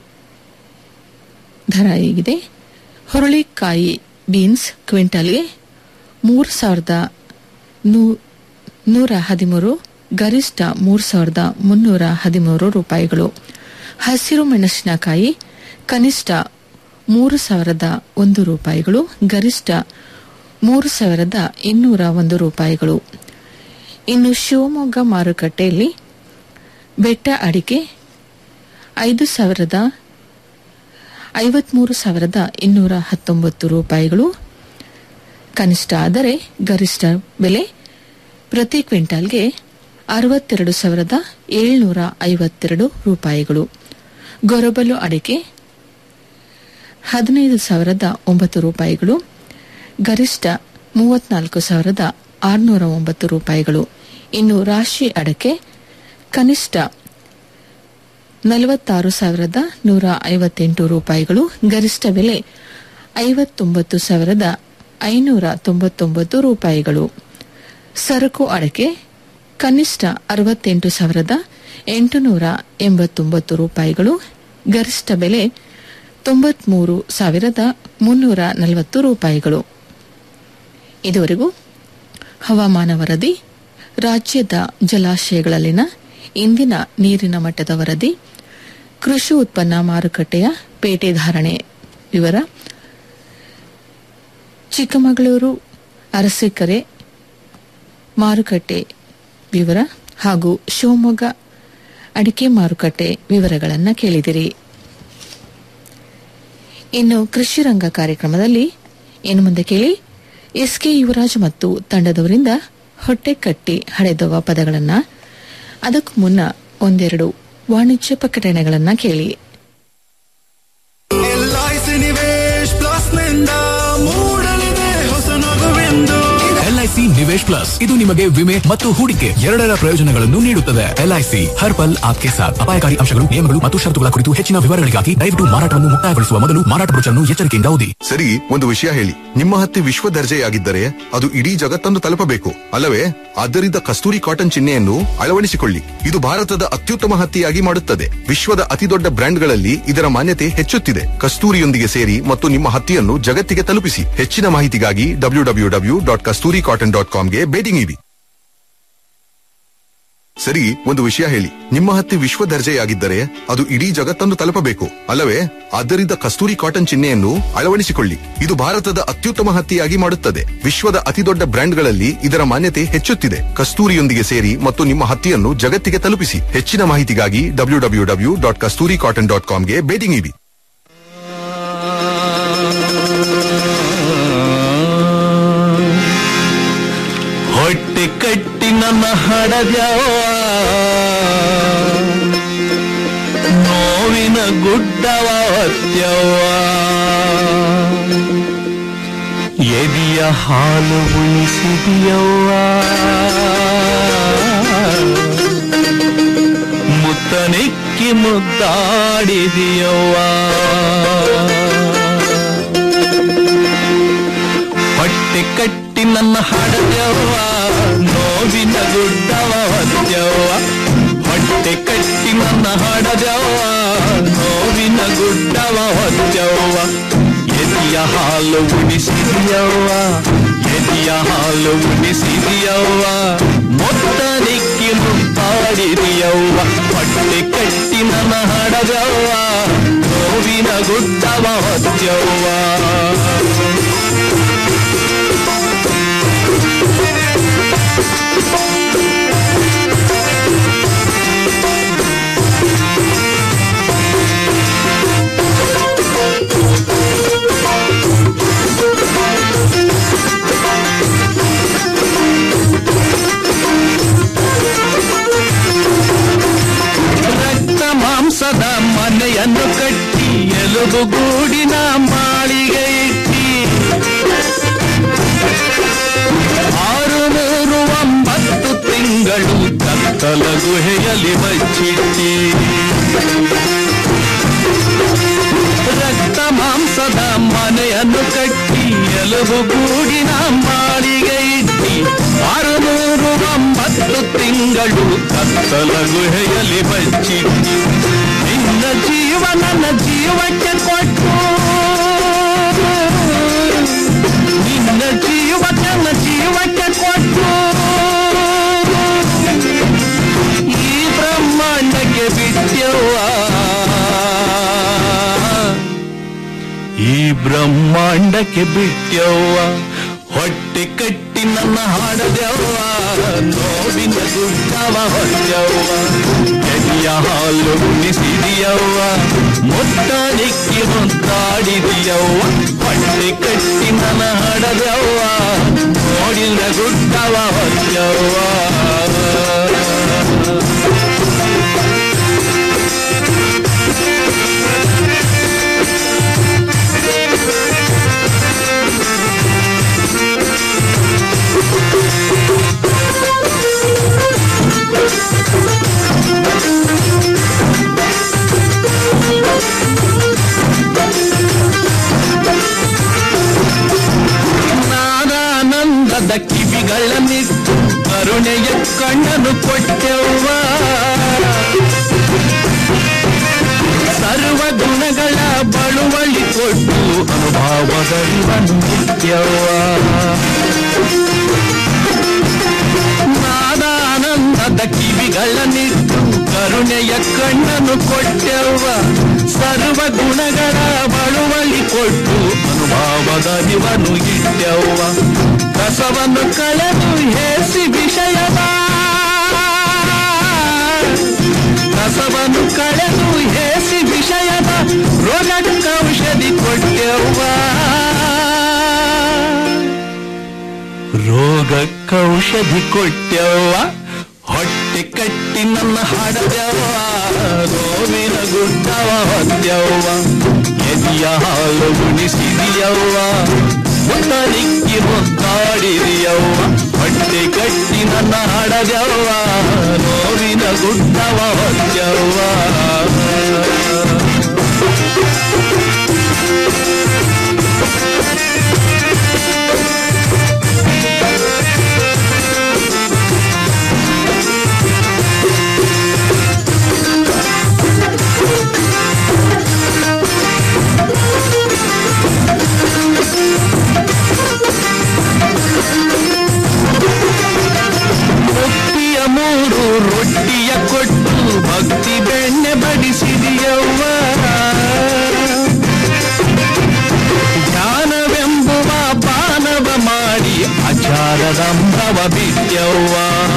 ದರ ಹೀಗಿದೆ ಹುರುಳಿಕಾಯಿ ಬೀನ್ಸ್ ಕ್ವಿಂಟಾಲ್ಗೆ ಮೂರು ಸಾವಿರದ ನೂ- ನೂರ ಹದಿಮೂರು ಗರಿಷ್ಠ ಮೂರು ಸಾವಿರದ ಮುನ್ನೂರ ಹದಿಮೂರು ರೂಪಾಯಿಗಳು ಹಸಿರು ಮೆಣಸಿನಕಾಯಿ ಕನಿಷ್ಠ ಮೂರು ಸಾವಿರದ ಒಂದು ರೂಪಾಯಿಗಳು ಗರಿಷ್ಠ ಮೂರು ಸಾವಿರದ ಇನ್ನೂರ ಒಂದು ರೂಪಾಯಿಗಳು ಇನ್ನು ಶಿವಮೊಗ್ಗ ಮಾರುಕಟ್ಟೆಯಲ್ಲಿ ಬೆಟ್ಟ ಅಡಿಕೆ ಐದು ಸಾವಿರದ ಐವತ್ಮೂರು ಸಾವಿರದ ಇನ್ನೂರ ಹತ್ತೊಂಬತ್ತು ರೂಪಾಯಿಗಳು ಕನಿಷ್ಠ ಆದರೆ ಗರಿಷ್ಠ ಬೆಲೆ ಪ್ರತಿ ಕ್ವಿಂಟಾಲ್ಗೆ ಅರವತ್ತೆರಡು ಸಾವಿರದ ಏಳ್ನೂರ ಐವತ್ತೆರಡು ರೂಪಾಯಿಗಳು ಗೊರಬಲು ಅಡಿಕೆ ಹದಿನೈದು ಸಾವಿರದ ಒಂಬತ್ತು ರೂಪಾಯಿಗಳು ಗರಿಷ್ಠ ಮೂವತ್ನಾಲ್ಕು ಸಾವಿರದ ಆರುನೂರ ಒಂಬತ್ತು ರೂಪಾಯಿಗಳು ಇನ್ನು ರಾಶಿ ಅಡಕೆ ಕನಿಷ್ಠ ನಲವತ್ತಾರು ಸಾವಿರದ ನೂರ ಐವತ್ತೆಂಟು ರೂಪಾಯಿಗಳು ಗರಿಷ್ಠ ಬೆಲೆ ಐವತ್ತೊಂಬತ್ತು ಸಾವಿರದ ಐನೂರ ತೊಂಬತ್ತೊಂಬತ್ತು ರೂಪಾಯಿಗಳು ಸರಕು ಅಡಕೆ ಕನಿಷ್ಠ ಅರವತ್ತೆಂಟು ಸಾವಿರದ ಎಂಟುನೂರ ಎಂಬತ್ತೊಂಬತ್ತು ರೂಪಾಯಿಗಳು ಗರಿಷ್ಠ ಬೆಲೆ ತೊಂಬತ್ಮೂರು ಸಾವಿರದ ಮುನ್ನೂರ ನಲವತ್ತು ರೂಪಾಯಿಗಳು ಇದುವರೆಗೂ ಹವಾಮಾನ ವರದಿ ರಾಜ್ಯದ ಜಲಾಶಯಗಳಲ್ಲಿನ ಇಂದಿನ ನೀರಿನ ಮಟ್ಟದ ವರದಿ ಕೃಷಿ ಉತ್ಪನ್ನ ಮಾರುಕಟ್ಟೆಯ ಪೇಟೆ ಧಾರಣೆ ವಿವರ ಚಿಕ್ಕಮಗಳೂರು ಅರಸೀಕೆರೆ ಮಾರುಕಟ್ಟೆ ವಿವರ ಹಾಗೂ ಶಿವಮೊಗ್ಗ ಅಡಿಕೆ ಮಾರುಕಟ್ಟೆ ವಿವರಗಳನ್ನು ಕೇಳಿದಿರಿ ಇನ್ನು ಕೃಷಿ ರಂಗ ಕಾರ್ಯಕ್ರಮದಲ್ಲಿ ಇನ್ನು ಮುಂದೆ ಕೇಳಿ ಎಸ್ಕೆ ಯುವರಾಜ್ ಮತ್ತು ತಂಡದವರಿಂದ ಹೊಟ್ಟೆ ಕಟ್ಟಿ ಹಡೆದವ ಪದಗಳನ್ನ ಅದಕ್ಕೂ ಮುನ್ನ ಒಂದೆರಡು ವಾಣಿಜ್ಯ ಪ್ರಕಟಣೆಗಳನ್ನ ಕೇಳಿ ಎಲ್ಐಸಿ ನಿವೇಶ್ ಪ್ಲಸ್ ನಿಂದ ಮೂಡಲಿದೆ ಹೊಸ ನಗುವೆಂದು ಎಲ್ಐಸಿ ನಿವೇಶ್ ನಿವೇಶ್ ಪ್ಲಸ್ ಇದು ನಿಮಗೆ ವಿಮೆ ಮತ್ತು ಹೂಡಿಕೆ ಎರಡರ ಪ್ರಯೋಜನಗಳನ್ನು ನೀಡುತ್ತದೆ ಎಲ್ಐಸಿ ಹರ್ ಪಲ್ ಆಪ್ಕೆ ಸಾಥ್ ಅಪಾಯಕಾರಿ ಅಂಶಗಳು ನಿಯಮಗಳು ಮತ್ತು ಷರತ್ತುಗಳ ಕುರಿತು ಹೆಚ್ಚಿನ ವಿವರಗಳಿಗಾಗಿ ದಯವಿಟ್ಟು ಮಾರಾಟವನ್ನು ಮುಕ್ತಾಯಗೊಳಿಸುವ ಮೊದಲು ಮಾರಾಟ ಬ್ರೋಚರ್ನ್ನು ಎಚ್ಚರಿಕೆಯಿಂದ ಓದಿ ಸರಿ ಒಂದು ವಿಷಯ ಹೇಳಿ ನಿಮ್ಮ ಹತ್ತಿ ವಿಶ್ವ ದರ್ಜೆಯಾಗಿದ್ದರೆ ಅದು ಇಡೀ ಜಗತ್ತನ್ನು ತಲುಪಬೇಕು ಅಲ್ಲವೇ ಆದ್ದರಿಂದ ಕಸ್ತೂರಿ ಕಾಟನ್ ಚಿಹ್ನೆಯನ್ನು ಅಳವಡಿಸಿಕೊಳ್ಳಿ ಇದು ಭಾರತದ ಅತ್ಯುತ್ತಮ ಹತ್ತಿಯಾಗಿ ಮಾಡುತ್ತದೆ ವಿಶ್ವದ ಅತಿದೊಡ್ಡ ಬ್ರ್ಯಾಂಡ್ಗಳಲ್ಲಿ ಇದರ ಮಾನ್ಯತೆ ಹೆಚ್ಚುತ್ತಿದೆ ಕಸ್ತೂರಿಯೊಂದಿಗೆ ಸೇರಿ ಮತ್ತು ನಿಮ್ಮ ಹತ್ತಿಯನ್ನು ಜಗತ್ತಿಗೆ ತಲುಪಿಸಿ ಹೆಚ್ಚಿನ ಮಾಹಿತಿಗಾಗಿ W W W dot Kasturi cotton dot ಕಾಮ್ಗೆ ಭೇಟಿ ನೀಡಿ ಸರಿ ಒಂದು ವಿಷಯ ಹೇಳಿ ನಿಮ್ಮ ಹತ್ತಿ ವಿಶ್ವ ದರ್ಜೆಯಾಗಿದ್ದರೆ ಅದು ಇಡೀ ಜಗತ್ತನ್ನು ತಲುಪಬೇಕು ಅಲ್ಲವೇ ಆದ್ದರಿಂದ ಕಸ್ತೂರಿ ಕಾಟನ್ ಚಿಹ್ನೆಯನ್ನು ಅಳವಡಿಸಿಕೊಳ್ಳಿ ಇದು ಭಾರತದ ಅತ್ಯುತ್ತಮ ಹತ್ತಿಯಾಗಿ ಮಾಡುತ್ತದೆ ವಿಶ್ವದ ಅತಿದೊಡ್ಡ ಬ್ರ್ಯಾಂಡ್ಗಳಲ್ಲಿ ಇದರ ಮಾನ್ಯತೆ ಹೆಚ್ಚುತ್ತಿದೆ ಕಸ್ತೂರಿಯೊಂದಿಗೆ ಸೇರಿ ಮತ್ತು ನಿಮ್ಮ ಹತ್ತಿಯನ್ನು ಜಗತ್ತಿಗೆ ತಲುಪಿಸಿ ಹೆಚ್ಚಿನ ಮಾಹಿತಿಗಾಗಿ W W W dot Kasturi cotton dot ಕಾಮ್ಗೆ ಭೇಟಿ ನೀಡಿ ಹೊಟ್ಟೆ ಕಟ್ಟಿ ನನ್ನ ಹಡದ್ಯಾವ ನೋವಿನ ಗುಡ್ಡವ ಹೊತ್ಯವ್ವ ಎದಿಯ ಹಾಲು ಉಳಿಸಿದಿಯವ್ವ ಮುತ್ತನೆಕ್ಕಿ ಮುದ್ದಾಡಿದಿಯವ್ವ ಹೊಟ್ಟೆ ಕಟ್ಟಿ ನನ್ನ ಹಾಡದ್ಯವ್ವ ನೋವಿನ ಗುಡ್ಡವ ಹೊತ್ಯವ್ವ ಹೊಟ್ಟೆ ಕಟ್ಟಿ ನನ್ನ ಹಾಡದ್ಯವ್ವ ನೋವಿನ ಗುಡ್ಡವ ಹೊತ್ಯವ್ವ ಎದಿಯ ಹಾಲು ಉಣಿಸಿದ್ಯವ್ವ ಎದಿಯ ಹಾಲು ಉಣಿಸಿದ್ಯವ್ವ ಮೊತ್ತ ನಿಕ್ಕಿ ಮುತ್ತಾಡಿದೆಯವ್ವ ಹೊಟ್ಟೆ ಕಟ್ಟಿ ನನ್ನ ಹಾಡದವ್ವ ನೋವಿನ ಗುಡ್ಡವ ಹೊತ್ಯವ್ವ ರಕ್ತ ಮಾಂಸದ ಮನೆಯನ್ನು ಕಟ್ಟಿ ಎಲುಬು ಗೂಡಿನ ಮಾಳಿಗೆ ಇಟ್ಟಿ ಆರು ನೂರು ಒಂಬತ್ತು ತಿಂಗಳು ಕತ್ತಲ ಗುಹೆಯಲ್ಲಿ ಬಚ್ಚಿಟ್ಟಿ ರಕ್ತ ಮಾಂಸದ ಮನೆಯನ್ನು ಕಟ್ಟಿ ಎಲುಬು ಗೂಡಿನ ಮಾಳಿಗೆ ಇಟ್ಟಿ ಆರು ನೂರು ಒಂಬತ್ತು ತಿಂಗಳು ಕತ್ತಲ ಗುಹೆಯಲ್ಲಿ ಬಚ್ಚಿಟ್ಟಿ ನಿನ್ನ ಜೀವ ನನ್ನ ಜೀವಕ್ಕೆ ಕೊಟ್ಟು ನಿನ್ನ ಜೀವ ನನ್ನ ಜೀವಕ್ಕೆ ಕೊಟ್ಟು ಈ ಬ್ರಹ್ಮಾಂಡಕ್ಕೆ ಬಿಟ್ಟವ್ವ ಈ ಬ್ರಹ್ಮಾಂಡಕ್ಕೆ ಬಿಟ್ಟವ್ವ ಹೊಟ್ಟೆ ಕಟ್ಟಿ ನನ್ನ ಹಾಡದವ್ವ ನೋವಿನ ದುಡ್ಡವ ಹೊತ್ತವ್ವ ಎದಿಯ ಹಾಲು ಉಣಿಸಿದಿಯವ್ವ ಮುತ್ತ ನಿಕ್ಕಿ ಮುತ್ತಾಡಿದಿಯವ್ವ ಹೊಟ್ಟೆ ಕಟ್ಟಿ ನನ್ನ ಹಾಡದವ್ವ ನೋಡಿನ ಗುಡ್ಡವ ಹೊತ್ತವ್ವ ನಾನಾನಂದದ ಕಿವಿಗಳನ್ನಿಟ್ಟು ಕರುಣೆಯ ಕಣ್ಣನು ಕೊಟ್ಟೆವ್ವ ಸರ್ವ ಗುಣಗಳ ಬಳುವಳಿ ಕೊಟ್ಟು ಅನುಭವದರಿವನ್ನು ಮುಖ್ಯವ್ವ ನಾದಾನಂದದ ಕಿವಿಗಳನ್ನಿಟ್ಟು ಕರುಣೆಯ ಕಣ್ಣನು ಕೊಟ್ಟೆವ್ವ ಸರ್ವ ಗುಣಗಳ ಬಳುವಳಿ ಕೊಟ್ಟು ಅನುಭವದರಿವನ್ನು ಇಟ್ಟೆವ್ವ ಕಸವನ್ನು ಕಳೆದು ಹೇಸಿ ವಿಷಯವ ಕಸವನ್ನು ಕಳೆದು ಹೇಸಿ ವಿಷಯದ ರೋಗಕ್ಕೆ ಔಷಧಿ ಕೊಟ್ಟೆವ್ವ ರೋಗಕ್ಕೆ ಔಷಧಿ ಕೊಟ್ಟೆವ್ವ ಹೊಟ್ಟೆ ಕಟ್ಟಿ ನನ್ನ ಹಾಡದೆವ್ವ ನೋವಿನ ಗುಡ್ಡವ ಹೊತ್ಯವ್ವ ಎದಿಯ ಹಾಲು ಉಣಿಸಿದಿಯವ್ವ ಮುತ್ತಲಿಕ್ಕಿ ಮುತ್ತಾಡಿದಿಯವ್ವ ಹೊಟ್ಟೆ ಕಟ್ಟಿ ನನ್ನ ಹಡದವ್ವ ನೋವಿನ ಗುಡ್ಡವ ಹೊತ್ತವ್ವ ಮುಕ್ತಿಯ ಮೂರು ರೊಟ್ಟಿಯ ಕೊಟ್ಟು ಭಕ್ತಿ ಬೆಣ್ಣೆ ಬಡಿಸಿದೆಯವ್ವ ಜ್ಞಾನವೆಂಬುವ ಪಾನವ ಮಾಡಿ ಆಚಾರದಂಭವ ಬಿದ್ಯವ್ವ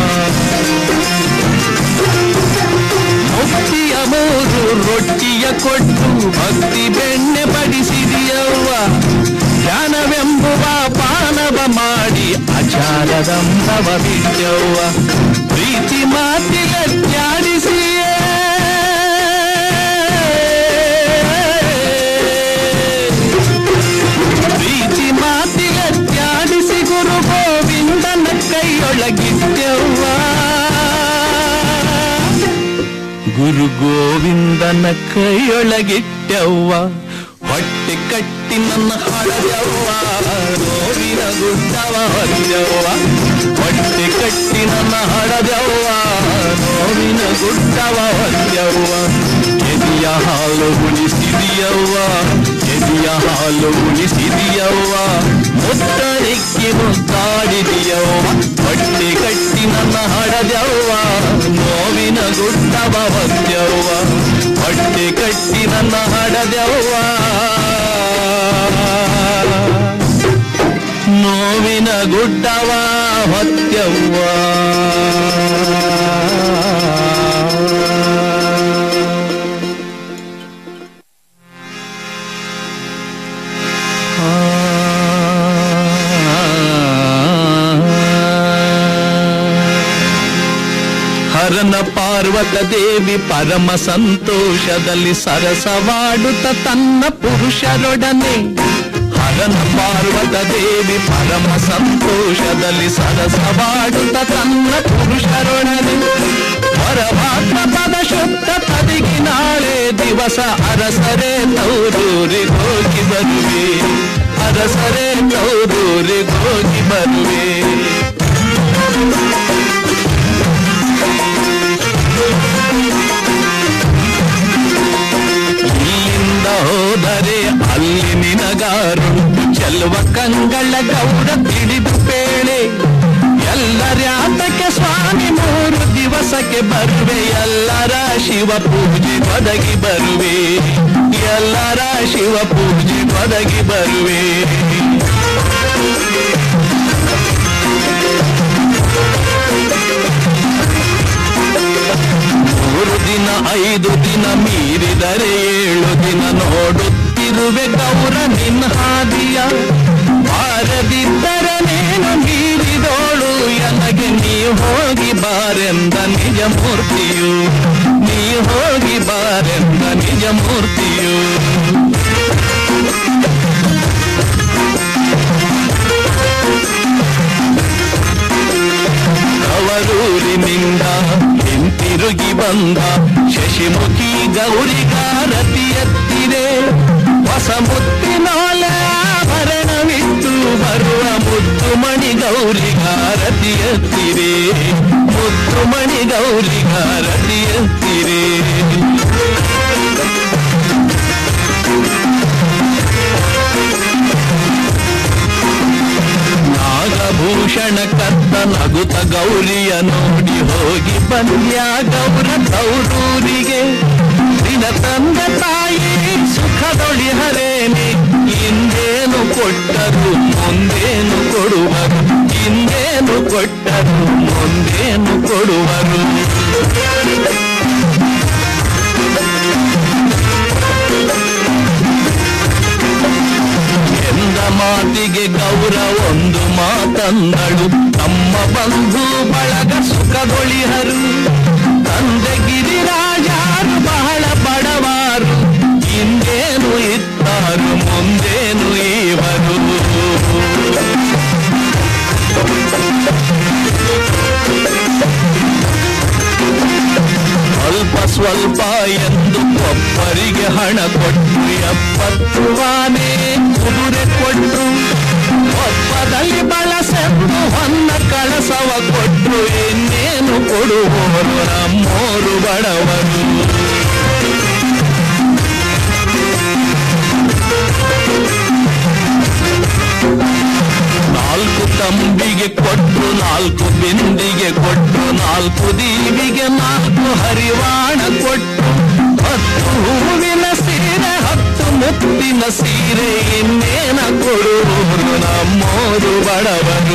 ಮುಕ್ತಿಯ ಮೂರು ರೊಟ್ಟಿಯ ಕೊಟ್ಟು ಭಕ್ತಿ ಬೆಣ್ಣೆ ಬಡಿಸಿದೆಯವ್ವ ಜ್ಞಾನವೆಂಬುವ ಪಾನವ ಮಾಡಿ ಆಚಾರದಂಭವ ಬಿದ್ಯವ್ವ ಪ್ರೀತಿ ಮಾತಿಗೆ ತ್ಯಾಡಿಸಿಯೇ ಪ್ರೀತಿ ಮಾತಿಗೆ ತ್ಯಾಡಿಸಿ ಗುರು ಗೋವಿಂದನ ಕೈಯೊಳಗಿದ್ದೆವ್ವ ಗುರು ಗೋವಿಂದನ ಕೈಯೊಳಗಿಟ್ಟೆವ್ವ ಹೊಟ್ಟೆ ಕಟ್ಟಿ ನನ್ನ ಹಡದವ್ವ ನೋವಿನ ಗುಡ್ಡವ ಹೊತ್ತವ್ವ ಹೊಟ್ಟೆ ಕಟ್ಟಿ ನನ್ನ ಹಡದವ್ವ ನೋವಿನ ಗುಡ್ಡವ ಹೊತ್ತವ್ವ ಎದಿಯ ಹಾಲು ಉಳಿಸಿದಿಯವ್ವ ಎದಿಯ ಹಾಲು ಉಳಿಸಿದಿಯವ್ವ ಮುತ್ತಳಿಕ್ಕಿ ಮುತ್ತಾಡಿದಿಯವ್ವ ಹೊಟ್ಟೆ ಕಟ್ಟಿ ನನ್ನ ಹಡದವ್ವ ನೋವಿನ ಗುಡ್ಡವ ಹೊತ್ತವ್ವ ಹೊಟ್ಟೆ ಕಟ್ಟಿ ನನ್ನ ಹಡದವ್ವ ನೋವಿನ ಗುಡ್ಡವ ಹೊತ್ತವ್ವ ಹರನ ಪಾರ್ವತ ದೇವಿ ಪರಮ ಸಂತೋಷದಲ್ಲಿ ಸರಸವಾಡುತ್ತ ತನ್ನ ಪುರುಷರೊಡನೆ ಹರನ ಪಾರ್ವತ ದೇವಿ ಪರಮ ಸಂತೋಷದಲ್ಲಿ ಸರಸವಾಡುತ್ತ ತನ್ನ ಪುರುಷರೊಡನೆ ಹೊರಭಾಗ ಪದ ಶುದ್ಧ ತದಿಗಿ ನಾಳೆ ದಿವಸ ಅರಸರೇ ತೌರೂರಿಗೆ ಹೋಗಿ ಬರುವೆ ಅರಸರೇ ತೌರೂರಿಗೆ ಹೋಗಿ ಬರುವೆ ಇಲ್ಲಿಂದ ಹೋದರೆ ಅಲ್ಲಿ ನಿನಗಾರು ಚೆಲುವ ಕಂಗಳ ಗೌಡ ತಿಳಿದು ಬೇಳೆ ಎಲ್ಲರ್ಯಾತಕ್ಕೆ ಸ್ವಾಮಿ ಮೂರು ದಿವಸಕ್ಕೆ ಬರುವೆ ಎಲ್ಲರ ಶಿವ ಪೂಜೆ ಒದಗಿ ಬರುವೆ ಎಲ್ಲರ ಶಿವ ಪೂಜೆ ಒದಗಿ ಬರುವೆ ಮೂರು ದಿನ ಐದು ದಿನ ಮೀರಿದರೆ ಏಳು ದಿನ ನೋಡುತ್ತಿರುವೆ ಗೌರ ನಿನ್ನ ಹಾದಿಯ ಬಾರದಿದ್ದರೆ ನೀನು ಮೀರಿದೋಳು ಎನಗೆ ನೀ ಹೋಗಿ ಬಾರೆಂದ ನಿಜ ಮೂರ್ತಿಯು ನೀ ಹೋಗಿ ಬಾರೆಂದ ನಿಜ ಮೂರ್ತಿಯು ಅವರೂರಿನಿಂದ ಹಿಂತಿರುಗಿ ಬಂದ ಶಶಿಮುಖಿ ಗೌರಿಗಾರತಿ ಎತ್ತಿದೆ ಹೊಸ ಮುತ್ತಿನೋಲೆ ಆಭರಣವಿಟ್ಟು ಬರುವ ಮುತ್ತುಮಣಿ ಗೌರಿಗಾರತಿ ಎತ್ತಿರೆ ಮುತ್ತುಮಣಿ ಗೌರಿಗಾರತಿ ಎತ್ತಿರೆ ನಾಗಭೂಷಣ ಕತ್ತ ನಗುತ ಗೌರಿಯ ನೋಡಿ ಹೋಗಿ ಬಂದ್ಯ ಗೌರ ಗೌರೂರಿಗೆ ದಿನ ತಂದ ತಾಯಿ ಸುಖದೊಳಿ ಹರೇನೆ ಹಿಂದೇನು ಕೊಟ್ಟರು ಮುಂದೇನು ಕೊಡುವರು ಹಿಂದೇನು ಕೊಟ್ಟರು ಮುಂದೇನು ಕೊಡುವರು ಎಂದ ಮಾತಿಗೆ ಗೌರ ಒಂದು ಮಾತಂದಳು ತಮ್ಮ ಬಂಧು ಬಳಗ ಸುಖಗೊಳಿಹರು ತಂದೆ ಗಿರಿರಾಜಾರು ಬಹಳ ಬಡವಾರು ಹಿಂದೇನು ಇತ್ತಾರು ಮುಂದೇನು ಇವರು ಸ್ವಲ್ಪ ಎಂದು ಒಬ್ಬರಿಗೆ ಹಣ ಕೊಟ್ಟು ಎಪ್ಪತ್ತು ಆನೆ ಕುದುರೆ ಕೊಟ್ರು ಒಪ್ಪದಲ್ಲಿ ಬಳಸೆಂದು ಹೊನ್ನ ಕಳಸವ ಕೊಟ್ರು ಇನ್ನೇನು ಕೊಡುವವರು ನಮ್ಮೋರು ಬಡವರು ನಾಲ್ಕು ತಂಬಿಗೆ ಕೊಟ್ಟು ನಾಲ್ಕು ಬಿಂದಿಗೆ ಕೊಟ್ಟು ನಾಲ್ಕು ದೀವಿಗೆ ನಾಲ್ಕು ಹರಿವಾಣ ಕೊಟ್ಟು ಹತ್ತು ಹೂವಿನ ಸೀರೆ ಹತ್ತು ಮುತ್ತಿನ ಸೀರೆ ಇನ್ನೇನ ಕೊಡುವರು ನಮ್ಮೋರು ಬಡವರು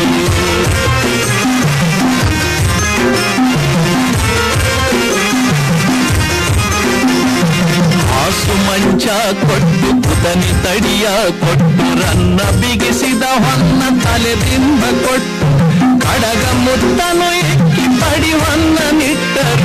ಹಾಸು ಮಂಚ ಕೊಟ್ಟು ಕುದನಿ ತಡಿಯ ಕೊಟ್ಟು ರನ್ನ ಬಿಗಿಸಿದ ಹೊನ್ನ ತಲೆಬಿಂಬ ಕೊಟ್ಟು ಕಡಗ ಮುತ್ತನು ಎಕ್ಕಿ ಪಡಿವನ್ನ ನಿಟ್ಟರು